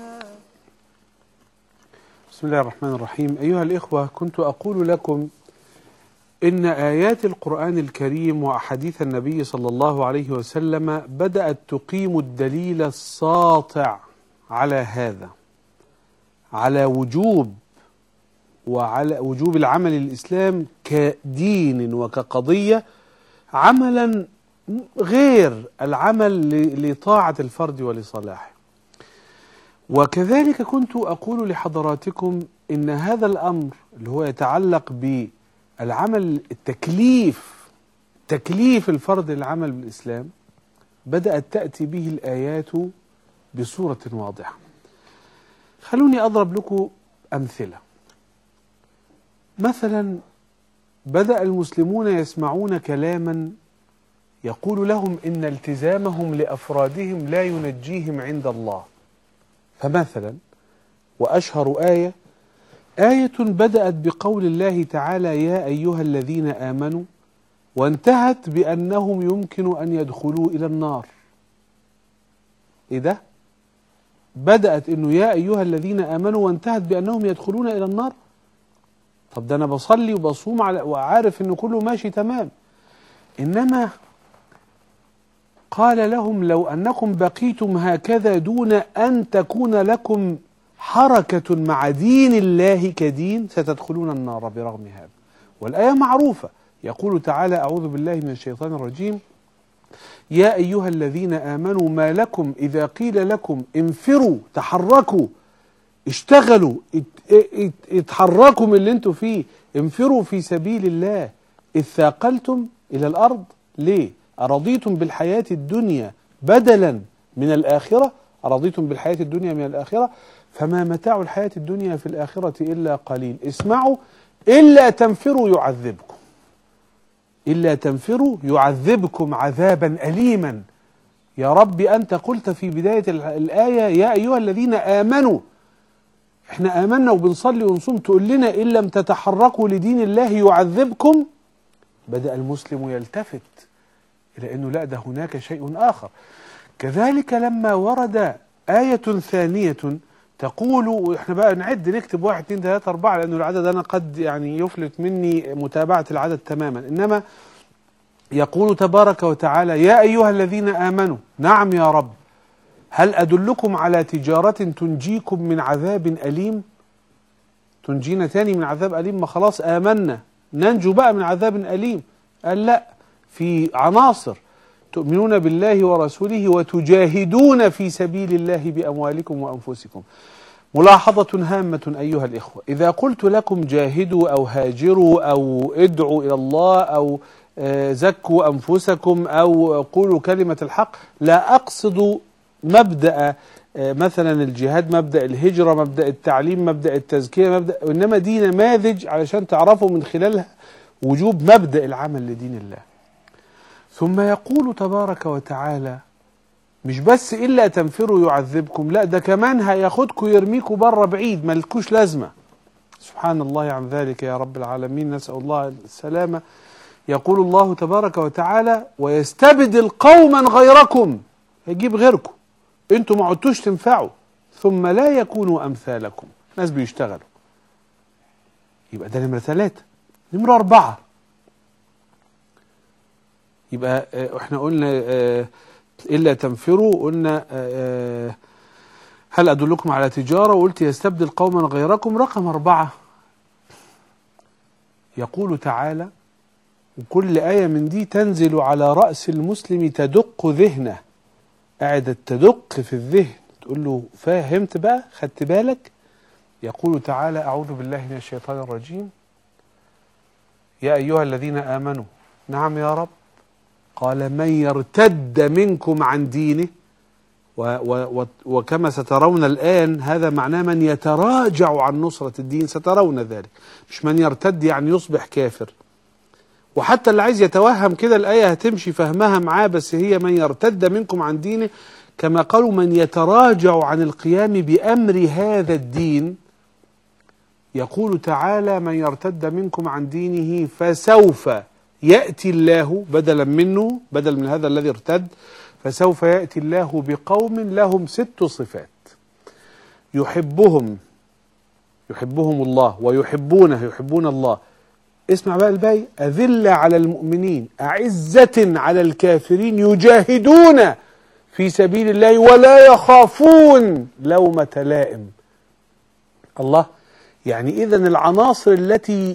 بسم الله الرحمن الرحيم أيها الإخوة كنت أقول لكم إن آيات القرآن الكريم وأحاديث النبي صلى الله عليه وسلم بدأت تقيم الدليل الساطع على هذا على وجوب وعلى وجوب العمل الإسلام كدين وكقضية عملا غير العمل ل- لطاعة الفرد ولصلاحه وكذلك كنت أقول لحضراتكم إن هذا الأمر اللي هو يتعلق بالعمل التكليف تكليف الفرد للعمل بالإسلام بدأت تأتي به الآيات بصورة واضحة خلوني أضرب لكم أمثلة مثلا بدأ المسلمون يسمعون كلاما يقول لهم إن التزامهم لأفرادهم لا ينجيهم عند الله فمثلا وأشهر آية آية بدأت بقول الله تعالى يا أيها الذين آمنوا وانتهت بأنهم يمكن أن يدخلوا إلى النار إيه ده؟ بدأت إنه يا أيها الذين آمنوا وانتهت بأنهم يدخلون إلى النار طب ده أنا بصلي وبصوم على وعارف إنه كله ماشي تمام إنما قال لهم لو أنكم بقيتم هكذا دون أن تكون لكم حركة مع دين الله كدين ستدخلون النار برغم هذا والآية معروفة يقول تعالى أعوذ بالله من الشيطان الرجيم يا أيها الذين آمنوا ما لكم إذا قيل لكم انفروا تحركوا اشتغلوا ات- ات- اتحركوا من اللي انتوا فيه انفروا في سبيل الله إذ ثاقلتم إلى الأرض ليه أرضيتم بالحياة الدنيا بدلا من الآخرة أرضيتم بالحياة الدنيا من الآخرة فما متاع الحياة الدنيا في الآخرة إلا قليل اسمعوا إلا تنفروا يعذبكم إلا تنفروا يعذبكم عذابا أليما يا رب أنت قلت في بداية ال- الآية يا أيها الذين آمنوا احنا آمنا وبنصلي ونصوم تقول لنا إن لم تتحركوا لدين الله يعذبكم بدأ المسلم يلتفت إلى أنه لا ده هناك شيء آخر كذلك لما ورد آية ثانية تقول واحنا بقى نعد نكتب واحد اثنين ثلاثة أربعة لأنه العدد أنا قد يعني يفلت مني متابعة العدد تماما إنما يقول تبارك وتعالى يا أيها الذين آمنوا نعم يا رب هل أدلكم على تجارة تنجيكم من عذاب أليم تنجينا تاني من عذاب أليم ما خلاص آمنا ننجو بقى من عذاب أليم قال لا في عناصر تؤمنون بالله ورسوله وتجاهدون في سبيل الله بأموالكم وأنفسكم ملاحظة هامة أيها الإخوة إذا قلت لكم جاهدوا أو هاجروا أو ادعوا إلى الله أو آه، زكوا أنفسكم أو قولوا كلمة الحق لا أقصد مبدأ آه، مثلا الجهاد مبدأ الهجرة مبدأ التعليم مبدأ التزكية مبدأ إنما دي نماذج علشان تعرفوا من خلالها وجوب مبدأ العمل لدين الله ثم يقول تبارك وتعالى مش بس إلا تنفروا يعذبكم لا ده كمان هياخدكم يرميكم بره بعيد ملكوش لازمة سبحان الله عن ذلك يا رب العالمين نسأل الله السلامة يقول الله تبارك وتعالى ويستبدل قوما غيركم يجيب غيركم انتوا ما عدتوش تنفعوا ثم لا يكونوا امثالكم ناس بيشتغلوا يبقى ده نمره ثلاثة نمره أربعة يبقى آه، احنا قلنا آه، إلا تنفروا قلنا آه، هل أدلكم على تجارة وقلت يستبدل قوما غيركم رقم أربعة يقول تعالى وكل آية من دي تنزل على رأس المسلم تدق ذهنه قاعدة تدق في الذهن تقول له فهمت بقى خدت بالك يقول تعالى أعوذ بالله من الشيطان الرجيم يا أيها الذين آمنوا نعم يا رب قال من يرتد منكم عن دينه و و و وكما سترون الآن هذا معناه من يتراجع عن نصرة الدين سترون ذلك مش من يرتد يعني يصبح كافر وحتى اللي عايز يتوهم كده الآية هتمشي فهمها معاه بس هي من يرتد منكم عن دينه كما قالوا من يتراجع عن القيام بأمر هذا الدين يقول تعالى من يرتد منكم عن دينه فسوف يأتي الله بدلا منه بدل من هذا الذي ارتد فسوف يأتي الله بقوم لهم ست صفات يحبهم يحبهم الله ويحبونه يحبون الله اسمع بقى الباقي أذلة على المؤمنين أعزة على الكافرين يجاهدون في سبيل الله ولا يخافون لومة لائم الله يعني إذا العناصر التي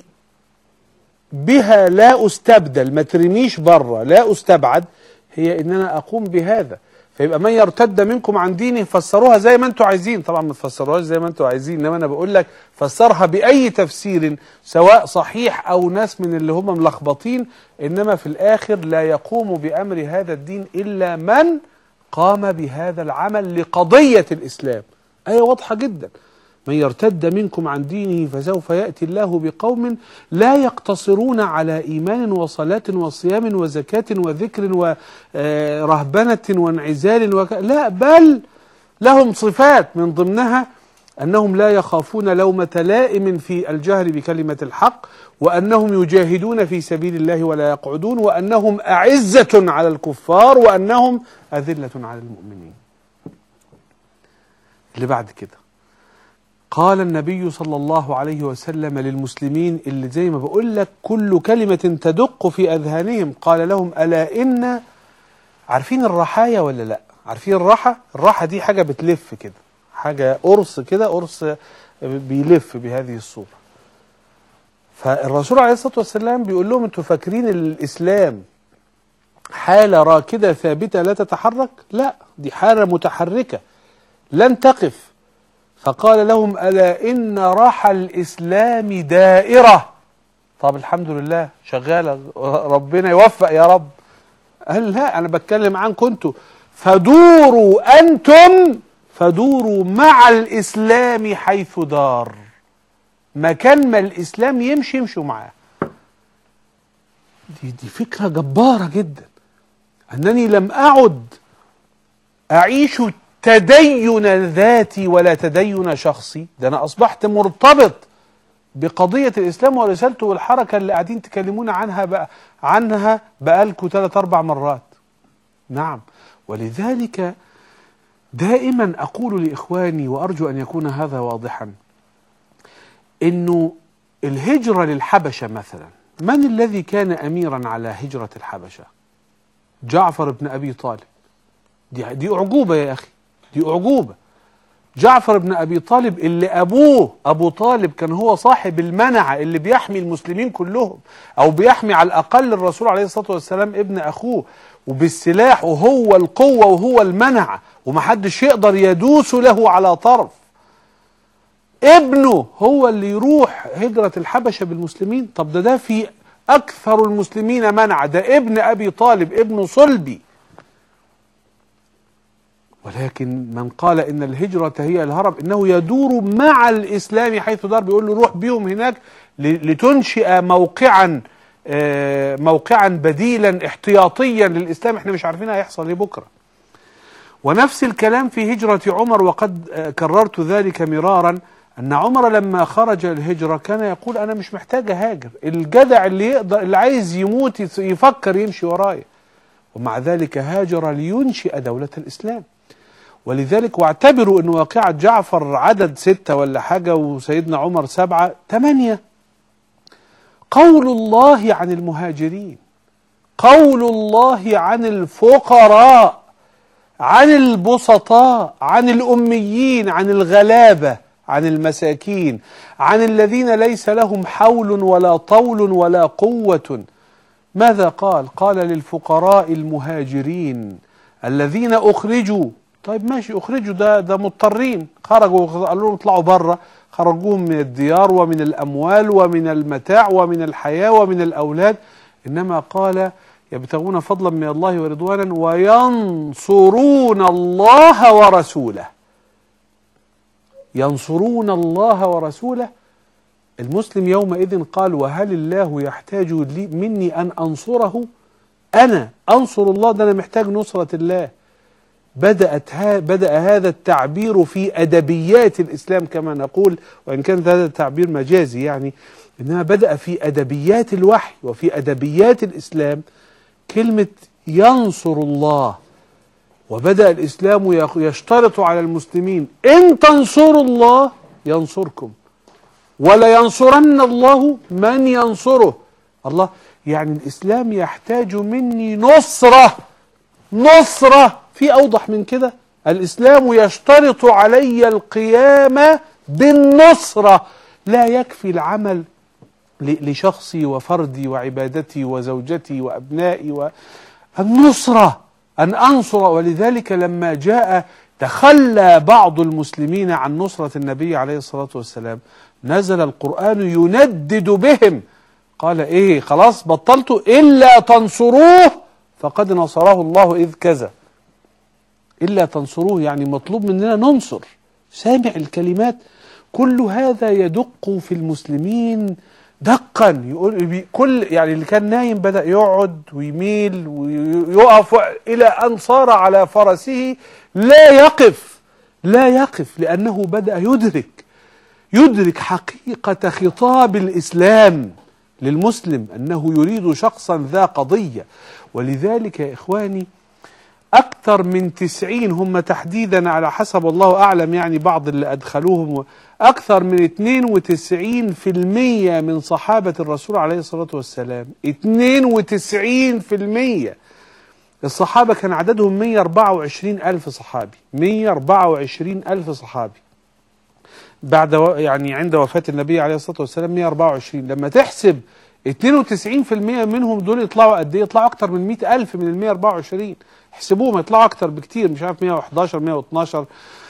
بها لا أستبدل ما ترميش بره لا أستبعد هي إن أنا أقوم بهذا فيبقى من يرتد منكم عن دينه فسروها زي ما انتم عايزين طبعا ما تفسروهاش زي ما انتم عايزين انما انا بقول لك فسرها باي تفسير سواء صحيح او ناس من اللي هم ملخبطين انما في الاخر لا يقوم بامر هذا الدين الا من قام بهذا العمل لقضيه الاسلام ايه واضحه جدا من يرتد منكم عن دينه فسوف يأتي الله بقوم لا يقتصرون على إيمان وصلاة وصيام وزكاة وذكر ورهبنة وانعزال وك... لا بل لهم صفات من ضمنها أنهم لا يخافون لومة لائم في الجهر بكلمة الحق وأنهم يجاهدون في سبيل الله ولا يقعدون وأنهم أعزة على الكفار وأنهم أذلة على المؤمنين اللي بعد كده قال النبي صلى الله عليه وسلم للمسلمين اللي زي ما بقول لك كل كلمة تدق في أذهانهم قال لهم ألا إن عارفين الرحايا ولا لا عارفين الراحة الراحة دي حاجة بتلف كده حاجة قرص كده قرص بيلف بهذه الصورة فالرسول عليه الصلاة والسلام بيقول لهم انتوا فاكرين الإسلام حالة راكدة ثابتة لا تتحرك لا دي حالة متحركة لن تقف فقال لهم ألا إن راح الإسلام دائرة طب الحمد لله شغالة ربنا يوفق يا رب قال لا أنا بتكلم عنكم أنتوا فدوروا أنتم فدوروا مع الإسلام حيث دار مكان ما الإسلام يمشي يمشوا معاه دي, دي فكرة جبارة جدا أنني لم أعد أعيش تدين ذاتي ولا تدين شخصي ده أنا أصبحت مرتبط بقضية الإسلام ورسالته والحركة اللي قاعدين تكلمون عنها بقى عنها بقالكم ثلاث أربع مرات نعم ولذلك دائما أقول لإخواني وأرجو أن يكون هذا واضحا إنه الهجرة للحبشة مثلا من الذي كان أميرا على هجرة الحبشة جعفر بن أبي طالب دي, دي أعجوبة يا أخي دي أعجوبة جعفر بن أبي طالب اللي أبوه أبو طالب كان هو صاحب المنعة اللي بيحمي المسلمين كلهم أو بيحمي على الأقل الرسول عليه الصلاة والسلام ابن أخوه وبالسلاح وهو القوة وهو المنعة ومحدش يقدر يدوس له على طرف ابنه هو اللي يروح هجرة الحبشة بالمسلمين طب ده ده في أكثر المسلمين منع ده ابن أبي طالب ابن صلبي ولكن من قال إن الهجرة هي الهرب إنه يدور مع الإسلام حيث دار بيقول له روح بيهم هناك ل- لتنشئ موقعا آه، موقعا بديلا احتياطيا للإسلام احنا مش عارفين هيحصل ايه بكره ونفس الكلام في هجرة عمر وقد آه، كررت ذلك مرارا أن عمر لما خرج الهجرة كان يقول أنا مش محتاج أهاجر الجدع اللي يقدر اللي عايز يموت يس- يفكر يمشي ورايا ومع ذلك هاجر لينشئ دولة الإسلام ولذلك واعتبروا أن واقعة جعفر عدد ستة ولا حاجة وسيدنا عمر سبعة ثمانية قول الله عن المهاجرين قول الله عن الفقراء عن البسطاء عن الأميين عن الغلابة عن المساكين عن الذين ليس لهم حول ولا طول ولا قوة ماذا قال قال للفقراء المهاجرين الذين أخرجوا طيب ماشي أخرجوا ده ده مضطرين خرجوا قالوا لهم اطلعوا بره خرجوهم من الديار ومن الأموال ومن المتاع ومن الحياة ومن الأولاد إنما قال يبتغون فضلا من الله ورضوانا وينصرون الله ورسوله ينصرون الله ورسوله المسلم يومئذ قال وهل الله يحتاج لي مني أن أنصره أنا أنصر الله ده أنا محتاج نصرة الله بدأت ها بدأ هذا التعبير في أدبيات الإسلام كما نقول وإن كان هذا التعبير مجازي يعني إنما بدأ في أدبيات الوحي وفي أدبيات الإسلام كلمة ينصر الله وبدأ الإسلام يخ- يشترط على المسلمين إن تنصروا الله ينصركم ولا ينصرن الله من ينصره الله يعني الإسلام يحتاج مني نصرة نصرة في أوضح من كده الإسلام يشترط علي القيام بالنصرة لا يكفي العمل ل- لشخصي وفردي وعبادتي وزوجتي وأبنائي والنصرة أن أنصر ولذلك لما جاء تخلى بعض المسلمين عن نصرة النبي عليه الصلاة والسلام نزل القرآن يندد بهم قال إيه خلاص بطلتوا إلا تنصروه فقد نصره الله إذ كذا إلا تنصروه يعني مطلوب مننا ننصر سامع الكلمات كل هذا يدق في المسلمين دقا يقول بي- كل يعني اللي كان نايم بدأ يقعد ويميل ويقف إلى أن صار على فرسه لا يقف لا يقف لأنه بدأ يدرك يدرك حقيقة خطاب الإسلام للمسلم أنه يريد شخصا ذا قضية ولذلك يا إخواني أكثر من تسعين هم تحديدا على حسب الله أعلم يعني بعض اللي أدخلوهم أكثر من 92 في المية من صحابة الرسول عليه الصلاة والسلام 92 في المية الصحابة كان عددهم 124 ألف صحابي 124 ألف صحابي بعد و... يعني عند وفاة النبي عليه الصلاة والسلام 124 لما تحسب 92% منهم دول يطلعوا قد ايه؟ يطلعوا اكتر من 100 ألف من ال 124 احسبوهم يطلعوا اكتر بكتير مش عارف 111 112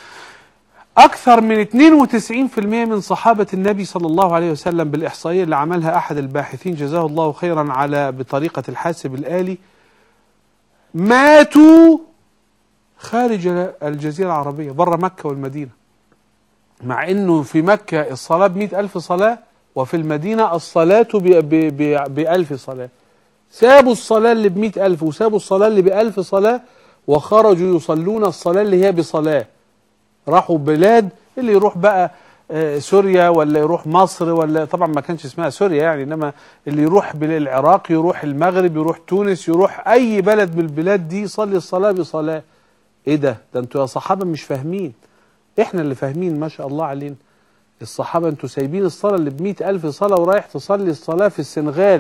أكثر من 92% من صحابة النبي صلى الله عليه وسلم بالإحصائية اللي عملها أحد الباحثين جزاه الله خيرا على بطريقة الحاسب الآلي ماتوا خارج الجزيرة العربية بره مكة والمدينة مع انه في مكة الصلاة بمئة ألف صلاة وفي المدينة الصلاة بألف صلاة سابوا الصلاة اللي بمئة ألف وسابوا الصلاة اللي بألف صلاة وخرجوا يصلون الصلاة اللي هي بصلاة راحوا بلاد اللي يروح بقى آه، سوريا ولا يروح مصر ولا طبعا ما كانش اسمها سوريا يعني انما اللي يروح بال- العراق يروح المغرب يروح تونس يروح اي بلد من البلاد دي يصلي الصلاة بصلاة ايه ده ده انتوا يا صحابة مش فاهمين احنا اللي فاهمين ما شاء الله علينا الصحابة انتوا سايبين الصلاة اللي بمئة ألف صلاة ورايح تصلي الصلاة في السنغال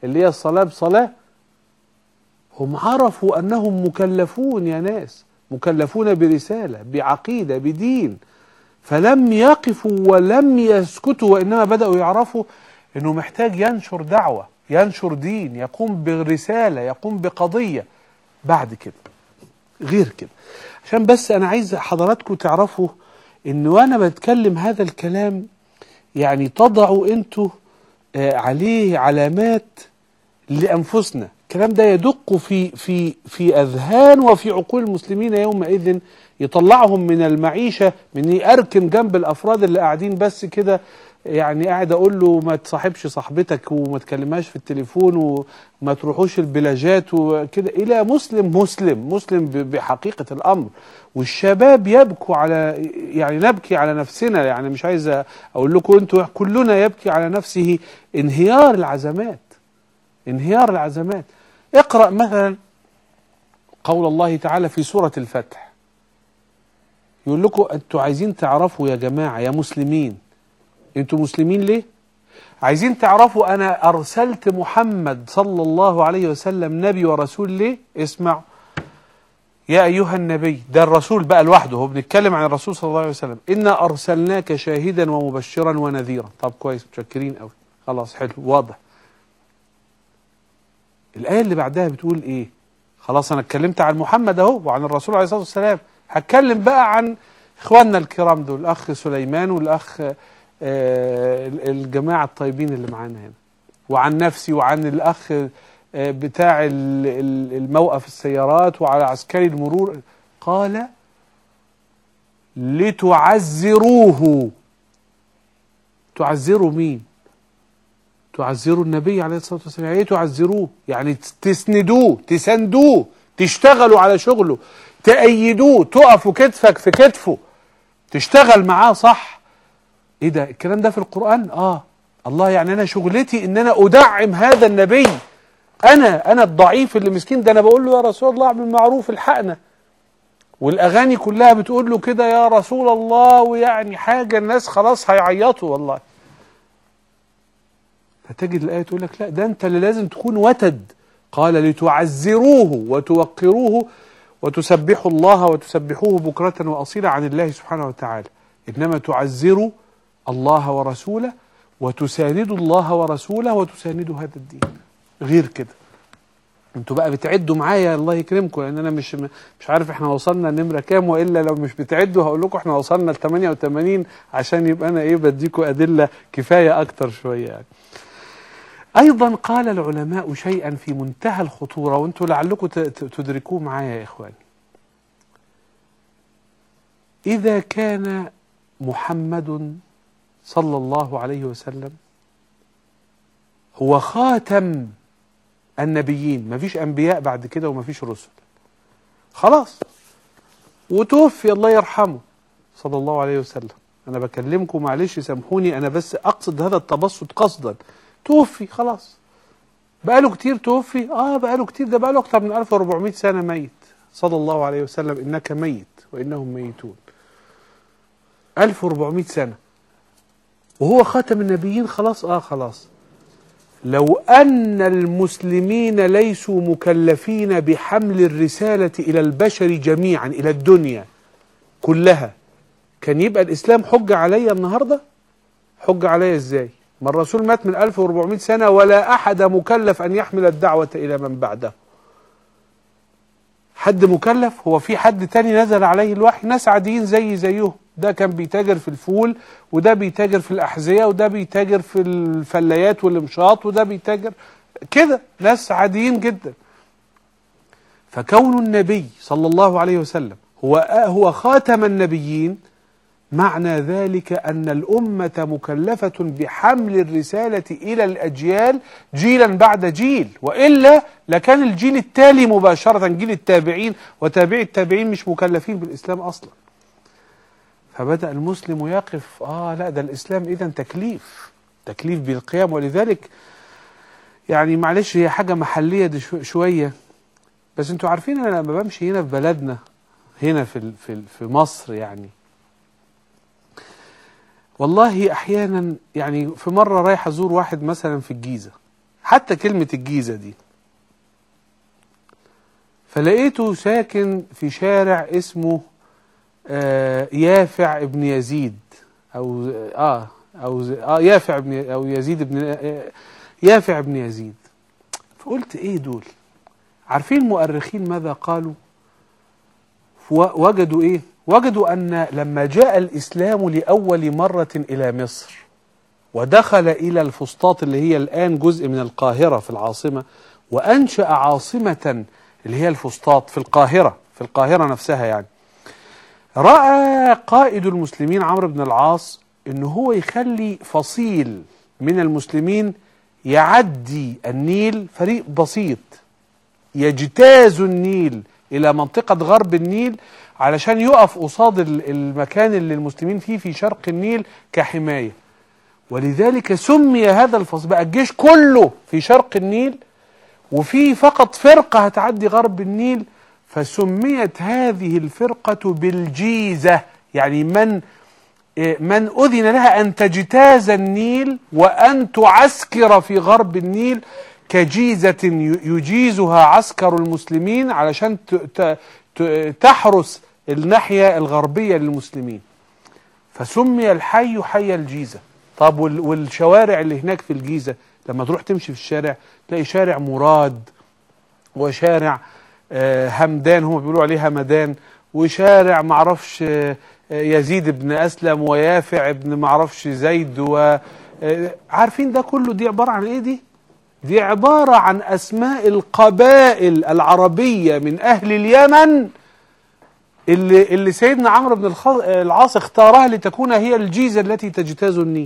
اللي هي الصلاة بصلاة هم عرفوا أنهم مكلفون يا ناس مكلفون برسالة بعقيدة بدين فلم يقفوا ولم يسكتوا وإنما بدأوا يعرفوا أنه محتاج ينشر دعوة ينشر دين يقوم برسالة يقوم بقضية بعد كده غير كده عشان بس أنا عايز حضراتكم تعرفوا أن وأنا بتكلم هذا الكلام يعني تضعوا أنتوا آه، عليه علامات لأنفسنا الكلام ده يدق في في في أذهان وفي عقول المسلمين يومئذ يطلعهم من المعيشة من إني أركن جنب الأفراد اللي قاعدين بس كده يعني قاعد أقول له ما تصاحبش صاحبتك وما تكلمهاش في التليفون وما تروحوش البلاجات وكده إلى مسلم مسلم مسلم ب- بحقيقة الأمر والشباب يبكوا على يعني نبكي على نفسنا يعني مش عايز أقول لكم أنتوا كلنا يبكي على نفسه انهيار العزمات انهيار العزمات اقرأ مثلا قول الله تعالى في سورة الفتح يقول لكم انتوا عايزين تعرفوا يا جماعة يا مسلمين انتوا مسلمين ليه عايزين تعرفوا انا ارسلت محمد صلى الله عليه وسلم نبي ورسول ليه اسمعوا يا ايها النبي ده الرسول بقى لوحده هو بنتكلم عن الرسول صلى الله عليه وسلم انا ارسلناك شاهدا ومبشرا ونذيرا طب كويس متشكرين قوي خلاص حلو واضح الآية اللي بعدها بتقول إيه؟ خلاص أنا اتكلمت عن محمد أهو وعن الرسول عليه الصلاة والسلام هتكلم بقى عن إخواننا الكرام دول الأخ سليمان والأخ آه الجماعة الطيبين اللي معانا هنا وعن نفسي وعن الأخ آه بتاع ال- ال- الموقف السيارات وعلى عسكري المرور قال لتعزروه تعزروا مين؟ تعزروا النبي عليه الصلاة والسلام يعني ايه تعزروه يعني تسندوه تسندوه تشتغلوا على شغله تأيدوه تقفوا كتفك في كتفه تشتغل معاه صح ايه ده الكلام ده في القرآن اه الله يعني انا شغلتي ان انا ادعم هذا النبي انا انا الضعيف اللي مسكين ده انا بقول له يا رسول الله اعمل معروف الحقنا والاغاني كلها بتقول له كده يا رسول الله ويعني حاجه الناس خلاص هيعيطوا والله فتجد الآية تقول لك لا ده أنت اللي لازم تكون وتد قال لتعزروه وتوقروه وتسبحوا الله وتسبحوه بكرة وأصيلا عن الله سبحانه وتعالى إنما تعزروا الله ورسوله وتساندوا الله ورسوله وتساندوا هذا الدين غير كده انتوا بقى بتعدوا معايا الله يكرمكم لان انا مش مش عارف احنا وصلنا نمره كام والا لو مش بتعدوا هقول لكم احنا وصلنا ل 88 عشان يبقى انا ايه بديكم ادله كفايه اكتر شويه يعني. ايضا قال العلماء شيئا في منتهى الخطوره وانتم لعلكم ت- ت- تدركوه معايا يا اخواني. اذا كان محمد صلى الله عليه وسلم هو خاتم النبيين مفيش انبياء بعد كده ومفيش رسل خلاص وتوفي الله يرحمه صلى الله عليه وسلم انا بكلمكم معلش سامحوني انا بس اقصد هذا التبسط قصدا توفي خلاص بقاله كتير توفي اه بقاله كتير ده بقاله اكتر من 1400 سنه ميت صلى الله عليه وسلم انك ميت وانهم ميتون 1400 سنه وهو خاتم النبيين خلاص اه خلاص لو أن المسلمين ليسوا مكلفين بحمل الرسالة إلى البشر جميعا إلى الدنيا كلها كان يبقى الإسلام حجة عليا النهاردة حجة عليا إزاي ما الرسول مات من 1400 سنة ولا أحد مكلف أن يحمل الدعوة إلى من بعده حد مكلف هو في حد تاني نزل عليه الوحي ناس عاديين زي زيهم ده كان بيتاجر في الفول وده بيتاجر في الأحذية وده بيتاجر في الفلايات والمشاط وده بيتاجر كده ناس عاديين جدا فكون النبي صلى الله عليه وسلم هو هو خاتم النبيين معنى ذلك أن الأمة مكلفة بحمل الرسالة إلى الأجيال جيلا بعد جيل وإلا لكان الجيل التالي مباشرة جيل التابعين وتابعي التابعين مش مكلفين بالإسلام أصلا فبدأ المسلم يقف آه لا ده الإسلام إذا تكليف تكليف بالقيام ولذلك يعني معلش هي حاجة محلية دي شو- شوية بس انتوا عارفين أنا لما بمشي هنا في بلدنا هنا في ال- في ال- في مصر يعني والله احيانا يعني في مره رايح ازور واحد مثلا في الجيزه حتى كلمة الجيزة دي فلقيته ساكن في شارع اسمه آه يافع ابن يزيد او اه او اه يافع ابن او يزيد ابن آه يافع ابن يزيد فقلت ايه دول عارفين المؤرخين ماذا قالوا و- وجدوا ايه وجدوا ان لما جاء الاسلام لاول مره الى مصر ودخل الى الفسطاط اللي هي الان جزء من القاهره في العاصمه وانشا عاصمه اللي هي الفسطاط في القاهره في القاهره نفسها يعني راى قائد المسلمين عمرو بن العاص ان هو يخلي فصيل من المسلمين يعدي النيل فريق بسيط يجتاز النيل الى منطقه غرب النيل علشان يقف قصاد ال- المكان اللي المسلمين فيه في شرق النيل كحمايه ولذلك سمي هذا الفصل بقى الجيش كله في شرق النيل وفي فقط فرقه هتعدي غرب النيل فسميت هذه الفرقه بالجيزه يعني من إيه، من أذن لها أن تجتاز النيل وأن تعسكر في غرب النيل كجيزة ي- يجيزها عسكر المسلمين علشان ت- ت- ت- تحرس الناحية الغربية للمسلمين فسمي الحي حي الجيزة طب وال- والشوارع اللي هناك في الجيزة لما تروح تمشي في الشارع تلاقي شارع مراد وشارع آه، همدان هم بيقولوا عليه همدان وشارع معرفش آه، آه، يزيد بن أسلم ويافع بن معرفش زيد و آه، عارفين ده كله دي عبارة عن ايه دي دي عبارة عن أسماء القبائل العربية من أهل اليمن اللي, اللي سيدنا عمرو بن الخ- العاص اختارها لتكون هي الجيزة التي تجتاز النيل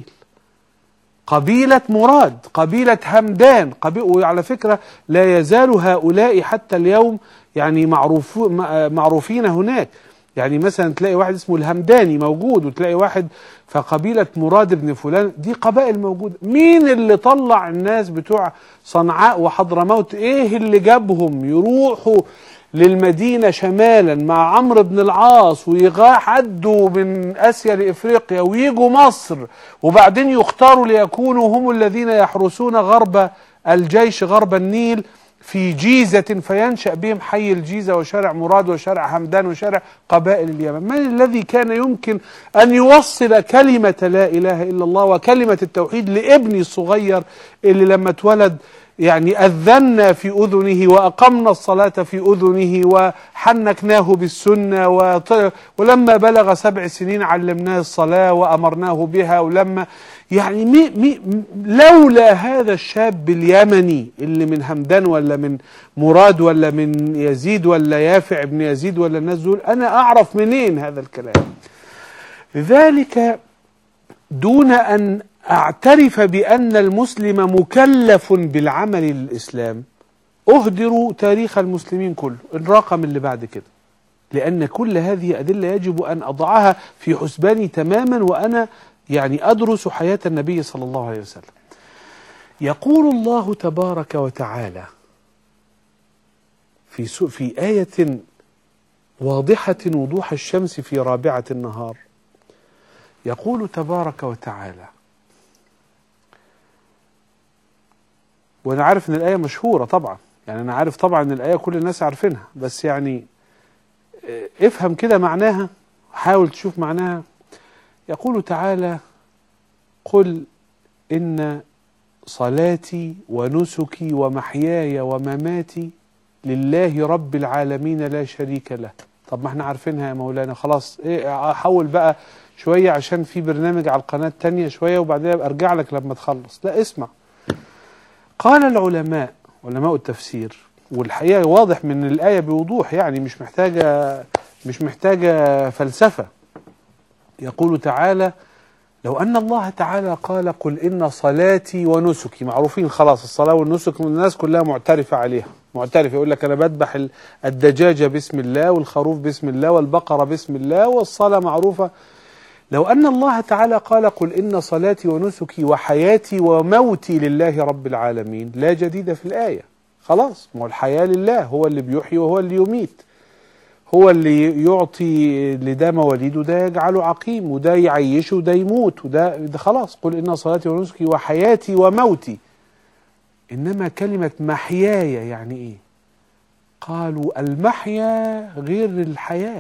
قبيلة مراد قبيلة همدان قبي... وعلى فكرة لا يزال هؤلاء حتى اليوم يعني معروف... م- معروفين هناك يعني مثلا تلاقي واحد اسمه الهمداني موجود وتلاقي واحد فقبيلة مراد بن فلان دي قبائل موجودة مين اللي طلع الناس بتوع صنعاء وحضرموت ايه اللي جابهم يروحوا للمدينة شمالا مع عمرو بن العاص ويعدوا من آسيا لإفريقيا ويجوا مصر وبعدين يختاروا ليكونوا هم الذين يحرسون غرب الجيش غرب النيل في جيزة فينشأ بهم حي الجيزة وشارع مراد وشارع همدان وشارع قبائل اليمن من الذي كان يمكن أن يوصل كلمة لا إله إلا الله وكلمة التوحيد لابني الصغير اللي لما اتولد يعني أذنا في أذنه وأقمنا الصلاة في أذنه وحنكناه بالسنة وط- ولما بلغ سبع سنين علمناه الصلاة وأمرناه بها ولما يعني مي مي لولا هذا الشاب اليمني اللي من همدان ولا من مراد ولا من يزيد ولا يافع بن يزيد ولا الناس دول أنا أعرف منين هذا الكلام لذلك دون أن أعترف بأن المسلم مكلف بالعمل للإسلام أهدر تاريخ المسلمين كله الرقم اللي بعد كده لأن كل هذه أدلة يجب أن أضعها في حسباني تماما وأنا يعني أدرس حياة النبي صلى الله عليه وسلم يقول الله تبارك وتعالى في سو- في آية واضحة وضوح الشمس في رابعة النهار يقول تبارك وتعالى وانا عارف ان الايه مشهوره طبعا يعني انا عارف طبعا ان الايه كل الناس عارفينها بس يعني اه، افهم كده معناها حاول تشوف معناها يقول تعالى قل ان صلاتي ونسكي ومحياي ومماتي لله رب العالمين لا شريك له طب ما احنا عارفينها يا مولانا خلاص ايه حول بقى شويه عشان في برنامج على القناه التانية شويه وبعدين ابقى ارجع لك لما تخلص لا اسمع قال العلماء علماء التفسير والحقيقه واضح من الايه بوضوح يعني مش محتاجه مش محتاجه فلسفه يقول تعالى لو ان الله تعالى قال قل ان صلاتي ونسكي معروفين خلاص الصلاه والنسك الناس كلها معترفه عليها معترفه يقول لك انا بذبح ال- الدجاجه باسم الله والخروف باسم الله والبقره باسم الله والصلاه معروفه لو أن الله تعالى قال قل إن صلاتي ونسكي وحياتي وموتي لله رب العالمين لا جديد في الآية خلاص ما هو الحياة لله هو اللي بيحيي وهو اللي يميت هو اللي يعطي لده مواليد وده يجعله عقيم وده يعيشه وده يموت وده ده خلاص قل إن صلاتي ونسكي وحياتي وموتي إنما كلمة محياي يعني إيه قالوا المحيا غير الحياة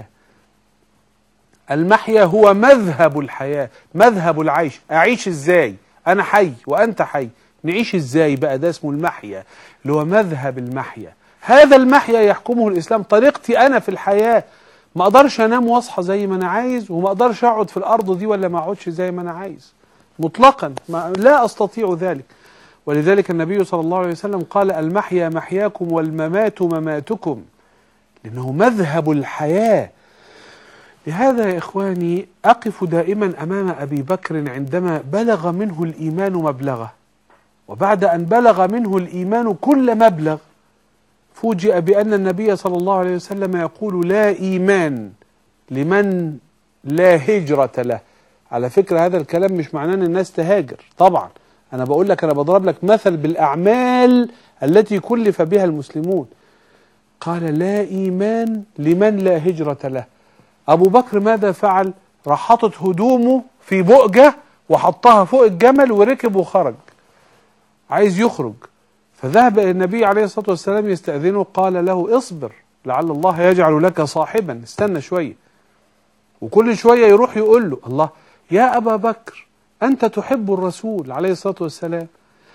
المحيا هو مذهب الحياة مذهب العيش أعيش إزاي أنا حي وأنت حي نعيش إزاي بقى ده اسمه المحيا اللي هو مذهب المحيا هذا المحيا يحكمه الإسلام طريقتي أنا في الحياة ما أقدرش أنام وأصحى زي ما أنا عايز وما أقدرش أقعد في الأرض دي ولا ما أقعدش زي ما أنا عايز مطلقا ما لا أستطيع ذلك ولذلك النبي صلى الله عليه وسلم قال المحيا محياكم والممات مماتكم لأنه مذهب الحياة لهذا يا إخواني أقف دائما أمام أبي بكر عندما بلغ منه الإيمان مبلغه وبعد أن بلغ منه الإيمان كل مبلغ فوجئ بأن النبي صلى الله عليه وسلم يقول لا إيمان لمن لا هجرة له على فكرة هذا الكلام مش معناه أن الناس تهاجر طبعا أنا بقول لك أنا بضرب لك مثل بالأعمال التي كلف بها المسلمون قال لا إيمان لمن لا هجرة له أبو بكر ماذا فعل راح حاطط هدومه في بؤجة وحطها فوق الجمل وركب وخرج عايز يخرج فذهب إلى النبي عليه الصلاة والسلام يستأذنه قال له اصبر لعل الله يجعل لك صاحبا استنى شوية وكل شوية يروح يقول له الله يا أبا بكر أنت تحب الرسول عليه الصلاة والسلام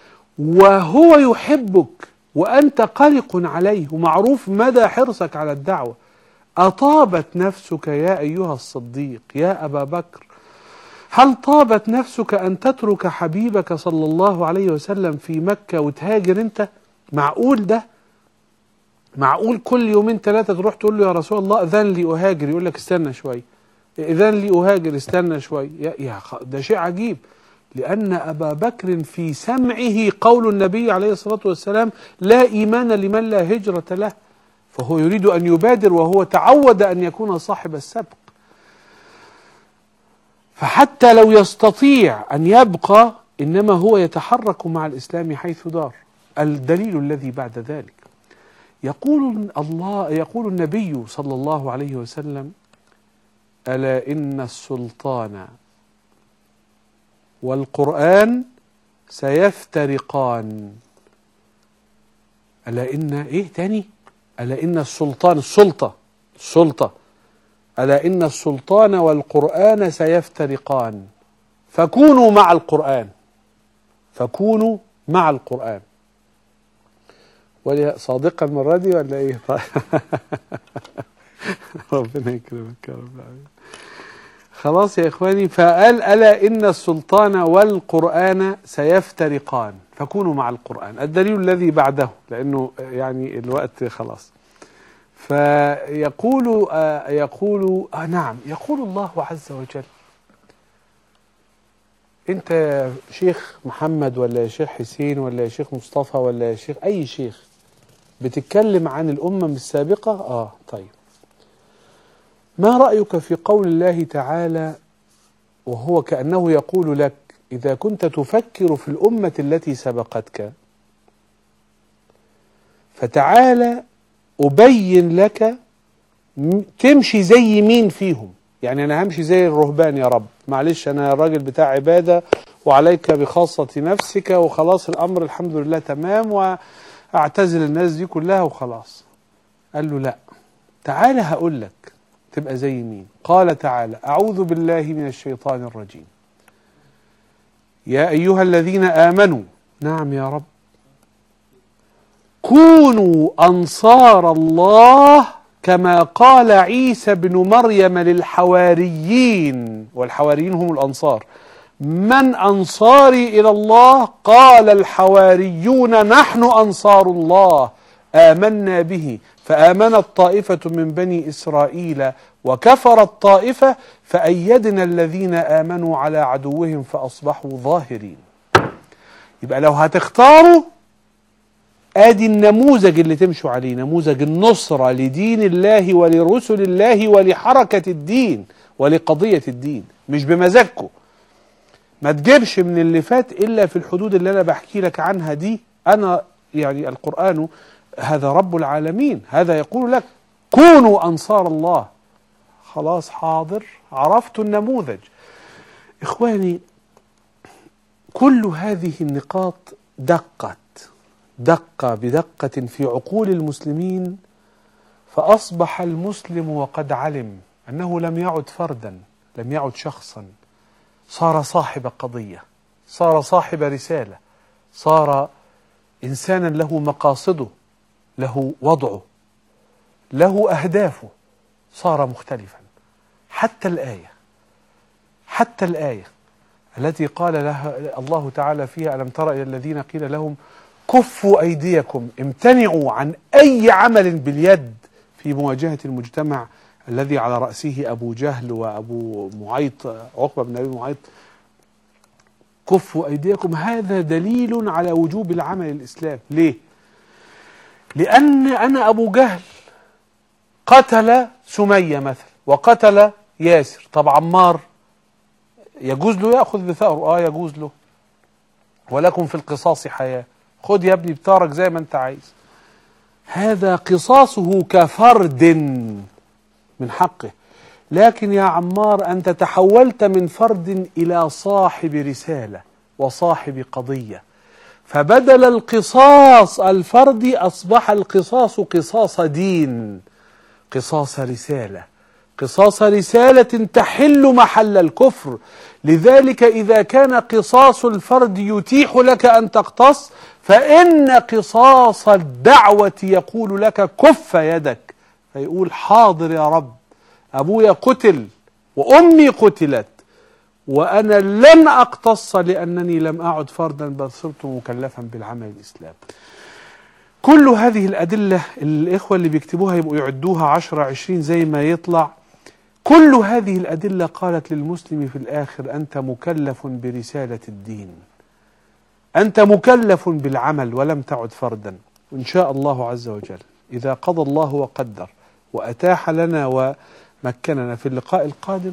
وهو يحبك وأنت قلق عليه ومعروف مدى حرصك على الدعوة أطابت نفسك يا أيها الصديق يا أبا بكر هل طابت نفسك أن تترك حبيبك صلى الله عليه وسلم في مكة وتهاجر أنت معقول ده معقول كل يومين ثلاثة تروح تقول له يا رسول الله أذن لي أهاجر يقول لك استنى شوي إذن لي أهاجر استنى شوي يا يا خ- ده شيء عجيب لأن أبا بكر في سمعه قول النبي عليه الصلاة والسلام لا إيمان لمن لا هجرة له فهو يريد أن يبادر وهو تعود أن يكون صاحب السبق فحتى لو يستطيع أن يبقى إنما هو يتحرك مع الإسلام حيث دار الدليل الذي بعد ذلك يقول الله يقول النبي صلى الله عليه وسلم ألا إن السلطان والقرآن سيفترقان ألا إن إيه تاني ألا إن السلطان السلطة السلطة ألا إن السلطان والقرآن سيفترقان فكونوا مع القرآن فكونوا مع القرآن ولي صادقا المرة دي ولا إيه ربنا يكرمك يا رب العالمين خلاص يا إخواني فقال ألا إن السلطان والقرآن سيفترقان فكونوا مع القرآن الدليل الذي بعده لأنه يعني الوقت خلاص فيقول آه يقول آه نعم يقول الله عز وجل انت يا شيخ محمد ولا يا شيخ حسين ولا يا شيخ مصطفى ولا يا شيخ اي شيخ بتتكلم عن الامم السابقه اه طيب ما رايك في قول الله تعالى وهو كانه يقول لك اذا كنت تفكر في الامه التي سبقتك فتعالى أبين لك م- تمشي زي مين فيهم يعني أنا همشي زي الرهبان يا رب معلش أنا راجل بتاع عبادة وعليك بخاصة نفسك وخلاص الأمر الحمد لله تمام وأعتزل الناس دي كلها وخلاص قال له لا تعالى هقول لك تبقى زي مين قال تعالى أعوذ بالله من الشيطان الرجيم يا أيها الذين آمنوا نعم يا رب كونوا أنصار الله كما قال عيسى بن مريم للحواريين والحواريين هم الأنصار من أنصاري إلى الله قال الحواريون نحن أنصار الله آمنا به فآمنت طائفة من بني إسرائيل وكفرت طائفة فأيدنا الذين آمنوا على عدوهم فأصبحوا ظاهرين يبقى لو هتختاروا ادي النموذج اللي تمشوا عليه نموذج النصرة لدين الله ولرسل الله ولحركة الدين ولقضية الدين مش بمزاجكم ما تجيبش من اللي فات الا في الحدود اللي انا بحكي لك عنها دي انا يعني القرآن هذا رب العالمين هذا يقول لك كونوا انصار الله خلاص حاضر عرفت النموذج اخواني كل هذه النقاط دقت دق بدقة في عقول المسلمين فأصبح المسلم وقد علم أنه لم يعد فردا لم يعد شخصا صار صاحب قضية صار صاحب رسالة صار إنسانا له مقاصده له وضعه له أهدافه صار مختلفا حتى الآية حتى الآية التي قال لها الله تعالى فيها ألم تر إلى الذين قيل لهم كفوا أيديكم امتنعوا عن أي عمل باليد في مواجهة المجتمع الذي على رأسه أبو جهل وأبو معيط عقبة بن أبي معيط كفوا أيديكم هذا دليل على وجوب العمل الإسلام ليه؟ لأن أنا أبو جهل قتل سمية مثلا وقتل ياسر طب عمار يجوز له يأخذ بثأره آه يجوز له ولكم في القصاص حياة خد يا ابني بتارك زي ما انت عايز هذا قصاصه كفرد من حقه لكن يا عمار أنت تحولت من فرد إلى صاحب رسالة وصاحب قضية فبدل القصاص الفردي أصبح القصاص قصاص دين قصاص رسالة قصاص رسالة تحل محل الكفر لذلك إذا كان قصاص الفرد يتيح لك أن تقتص فإن قصاص الدعوة يقول لك كف يدك فيقول حاضر يا رب أبويا قتل وأمي قتلت وأنا لن أقتص لأنني لم أعد فردا بل صرت مكلفا بالعمل الإسلام كل هذه الأدلة الإخوة اللي بيكتبوها يبقوا يعدوها عشرة عشرين زي ما يطلع كل هذه الأدلة قالت للمسلم في الآخر أنت مكلف برسالة الدين أنت مكلف بالعمل ولم تعد فردا وإن شاء الله عز وجل إذا قضى الله وقدر وأتاح لنا ومكننا في اللقاء القادم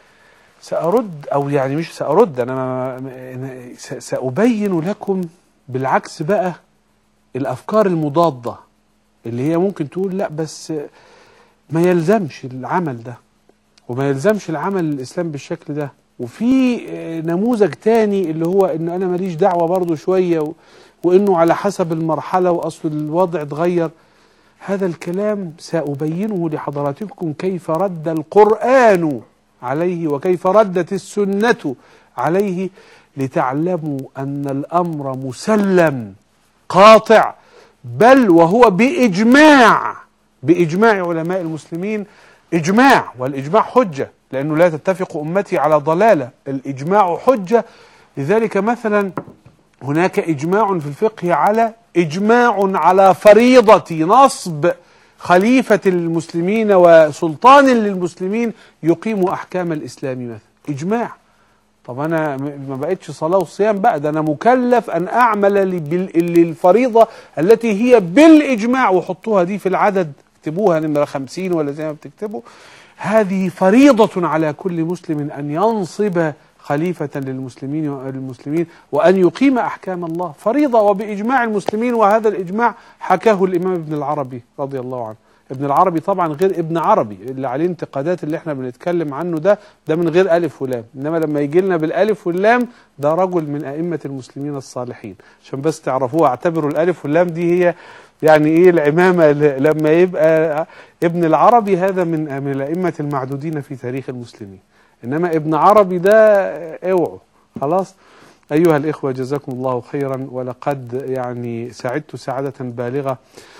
سأرد أو يعني مش سأرد أنا أنا س- سأبين لكم بالعكس بقى الأفكار المضادة اللي هي ممكن تقول لا بس ما يلزمش العمل ده وما يلزمش العمل الإسلام بالشكل ده وفي آه، نموذج تاني اللي هو إن أنا ماليش دعوة برضو شوية و- وإنه على حسب المرحلة وأصل الوضع اتغير هذا الكلام سأبينه لحضراتكم كيف رد القرآن عليه وكيف ردت السنة عليه لتعلموا أن الأمر مسلم قاطع بل وهو بإجماع بإجماع علماء المسلمين إجماع والإجماع حجة لأنه لا تتفق أمتي على ضلالة الإجماع حجة لذلك مثلا هناك إجماع في الفقه على إجماع على فريضة نصب خليفة المسلمين وسلطان للمسلمين يقيم أحكام الإسلام مثلا إجماع طب أنا م- ما بقتش صلاة وصيام بقى ده أنا مكلف أن أعمل ل- بال- للفريضة التي هي بالإجماع وحطوها دي في العدد اكتبوها نمرة خمسين ولا زي ما بتكتبوا هذه فريضة على كل مسلم أن ينصب خليفة للمسلمين المسلمين وأن يقيم أحكام الله فريضة وبإجماع المسلمين وهذا الإجماع حكاه الإمام ابن العربي رضي الله عنه ابن العربي طبعا غير ابن عربي اللي عليه انتقادات اللي احنا بنتكلم عنه ده ده من غير ألف ولام إنما لما يجي لنا بالألف واللام ده رجل من أئمة المسلمين الصالحين عشان بس تعرفوها اعتبروا الألف واللام دي هي يعني ايه العمامة ل- لما يبقى ابن العربي هذا من من الأئمة المعدودين في تاريخ المسلمين إنما ابن عربي ده اوعوا خلاص أيها الإخوة جزاكم الله خيرا ولقد يعني سعدت سعادة بالغة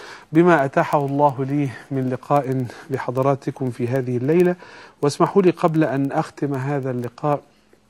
بما أتاحه الله لي من لقاء بحضراتكم في هذه الليلة واسمحوا لي قبل أن أختم هذا اللقاء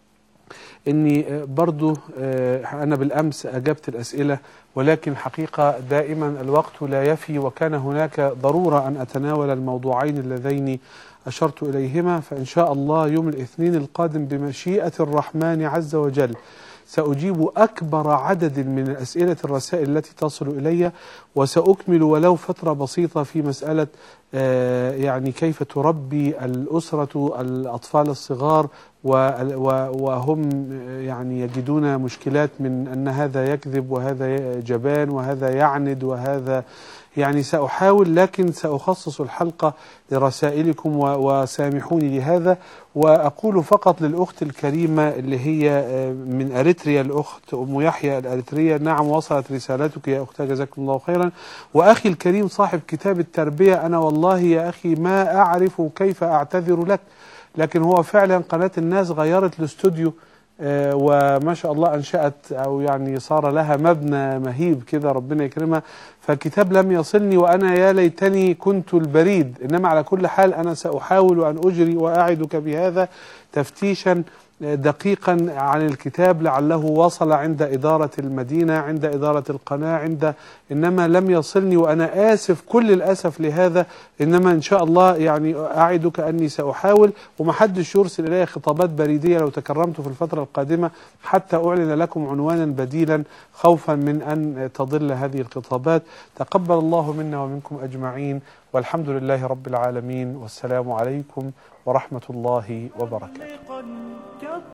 اني آه، برضو آه، انا بالامس اجبت الاسئله ولكن حقيقه دائما الوقت لا يفي وكان هناك ضروره ان اتناول الموضوعين اللذين اشرت اليهما فان شاء الله يوم الاثنين القادم بمشيئه الرحمن عز وجل سأجيب أكبر عدد من أسئلة الرسائل التي تصل إلي وسأكمل ولو فترة بسيطة في مسألة آه، يعني كيف تربي الأسرة الأطفال الصغار و- و- وهم يعني يجدون مشكلات من أن هذا يكذب وهذا جبان وهذا يعند وهذا يعني سأحاول لكن سأخصص الحلقة لرسائلكم و- وسامحوني لهذا وأقول فقط للأخت الكريمة اللي هي آه، من أريتريا الأخت أم يحيى الأريترية نعم وصلت رسالتك يا أختها جزاكم الله خيرا وأخي الكريم صاحب كتاب التربية أنا والله يا أخي ما أعرف كيف أعتذر لك لكن هو فعلا قناة الناس غيرت الاستوديو آه، وما شاء الله أنشأت أو يعني صار لها مبنى مهيب كده ربنا يكرمها فالكتاب لم يصلني وأنا يا ليتني كنت البريد إنما على كل حال أنا سأحاول أن أجري وأعدك بهذا تفتيشا دقيقا عن الكتاب لعله وصل عند إدارة المدينة عند إدارة القناة عند إنما لم يصلني وأنا آسف كل الأسف لهذا إنما إن شاء الله يعني أعدك أني سأحاول ومحدش يرسل إلي خطابات بريدية لو تكرمت في الفترة القادمة حتى أعلن لكم عنوانا بديلا خوفا من أن تضل هذه الخطابات تقبل الله منا ومنكم أجمعين والحمد لله رب العالمين والسلام عليكم ورحمة الله وبركاته محلقا كالطير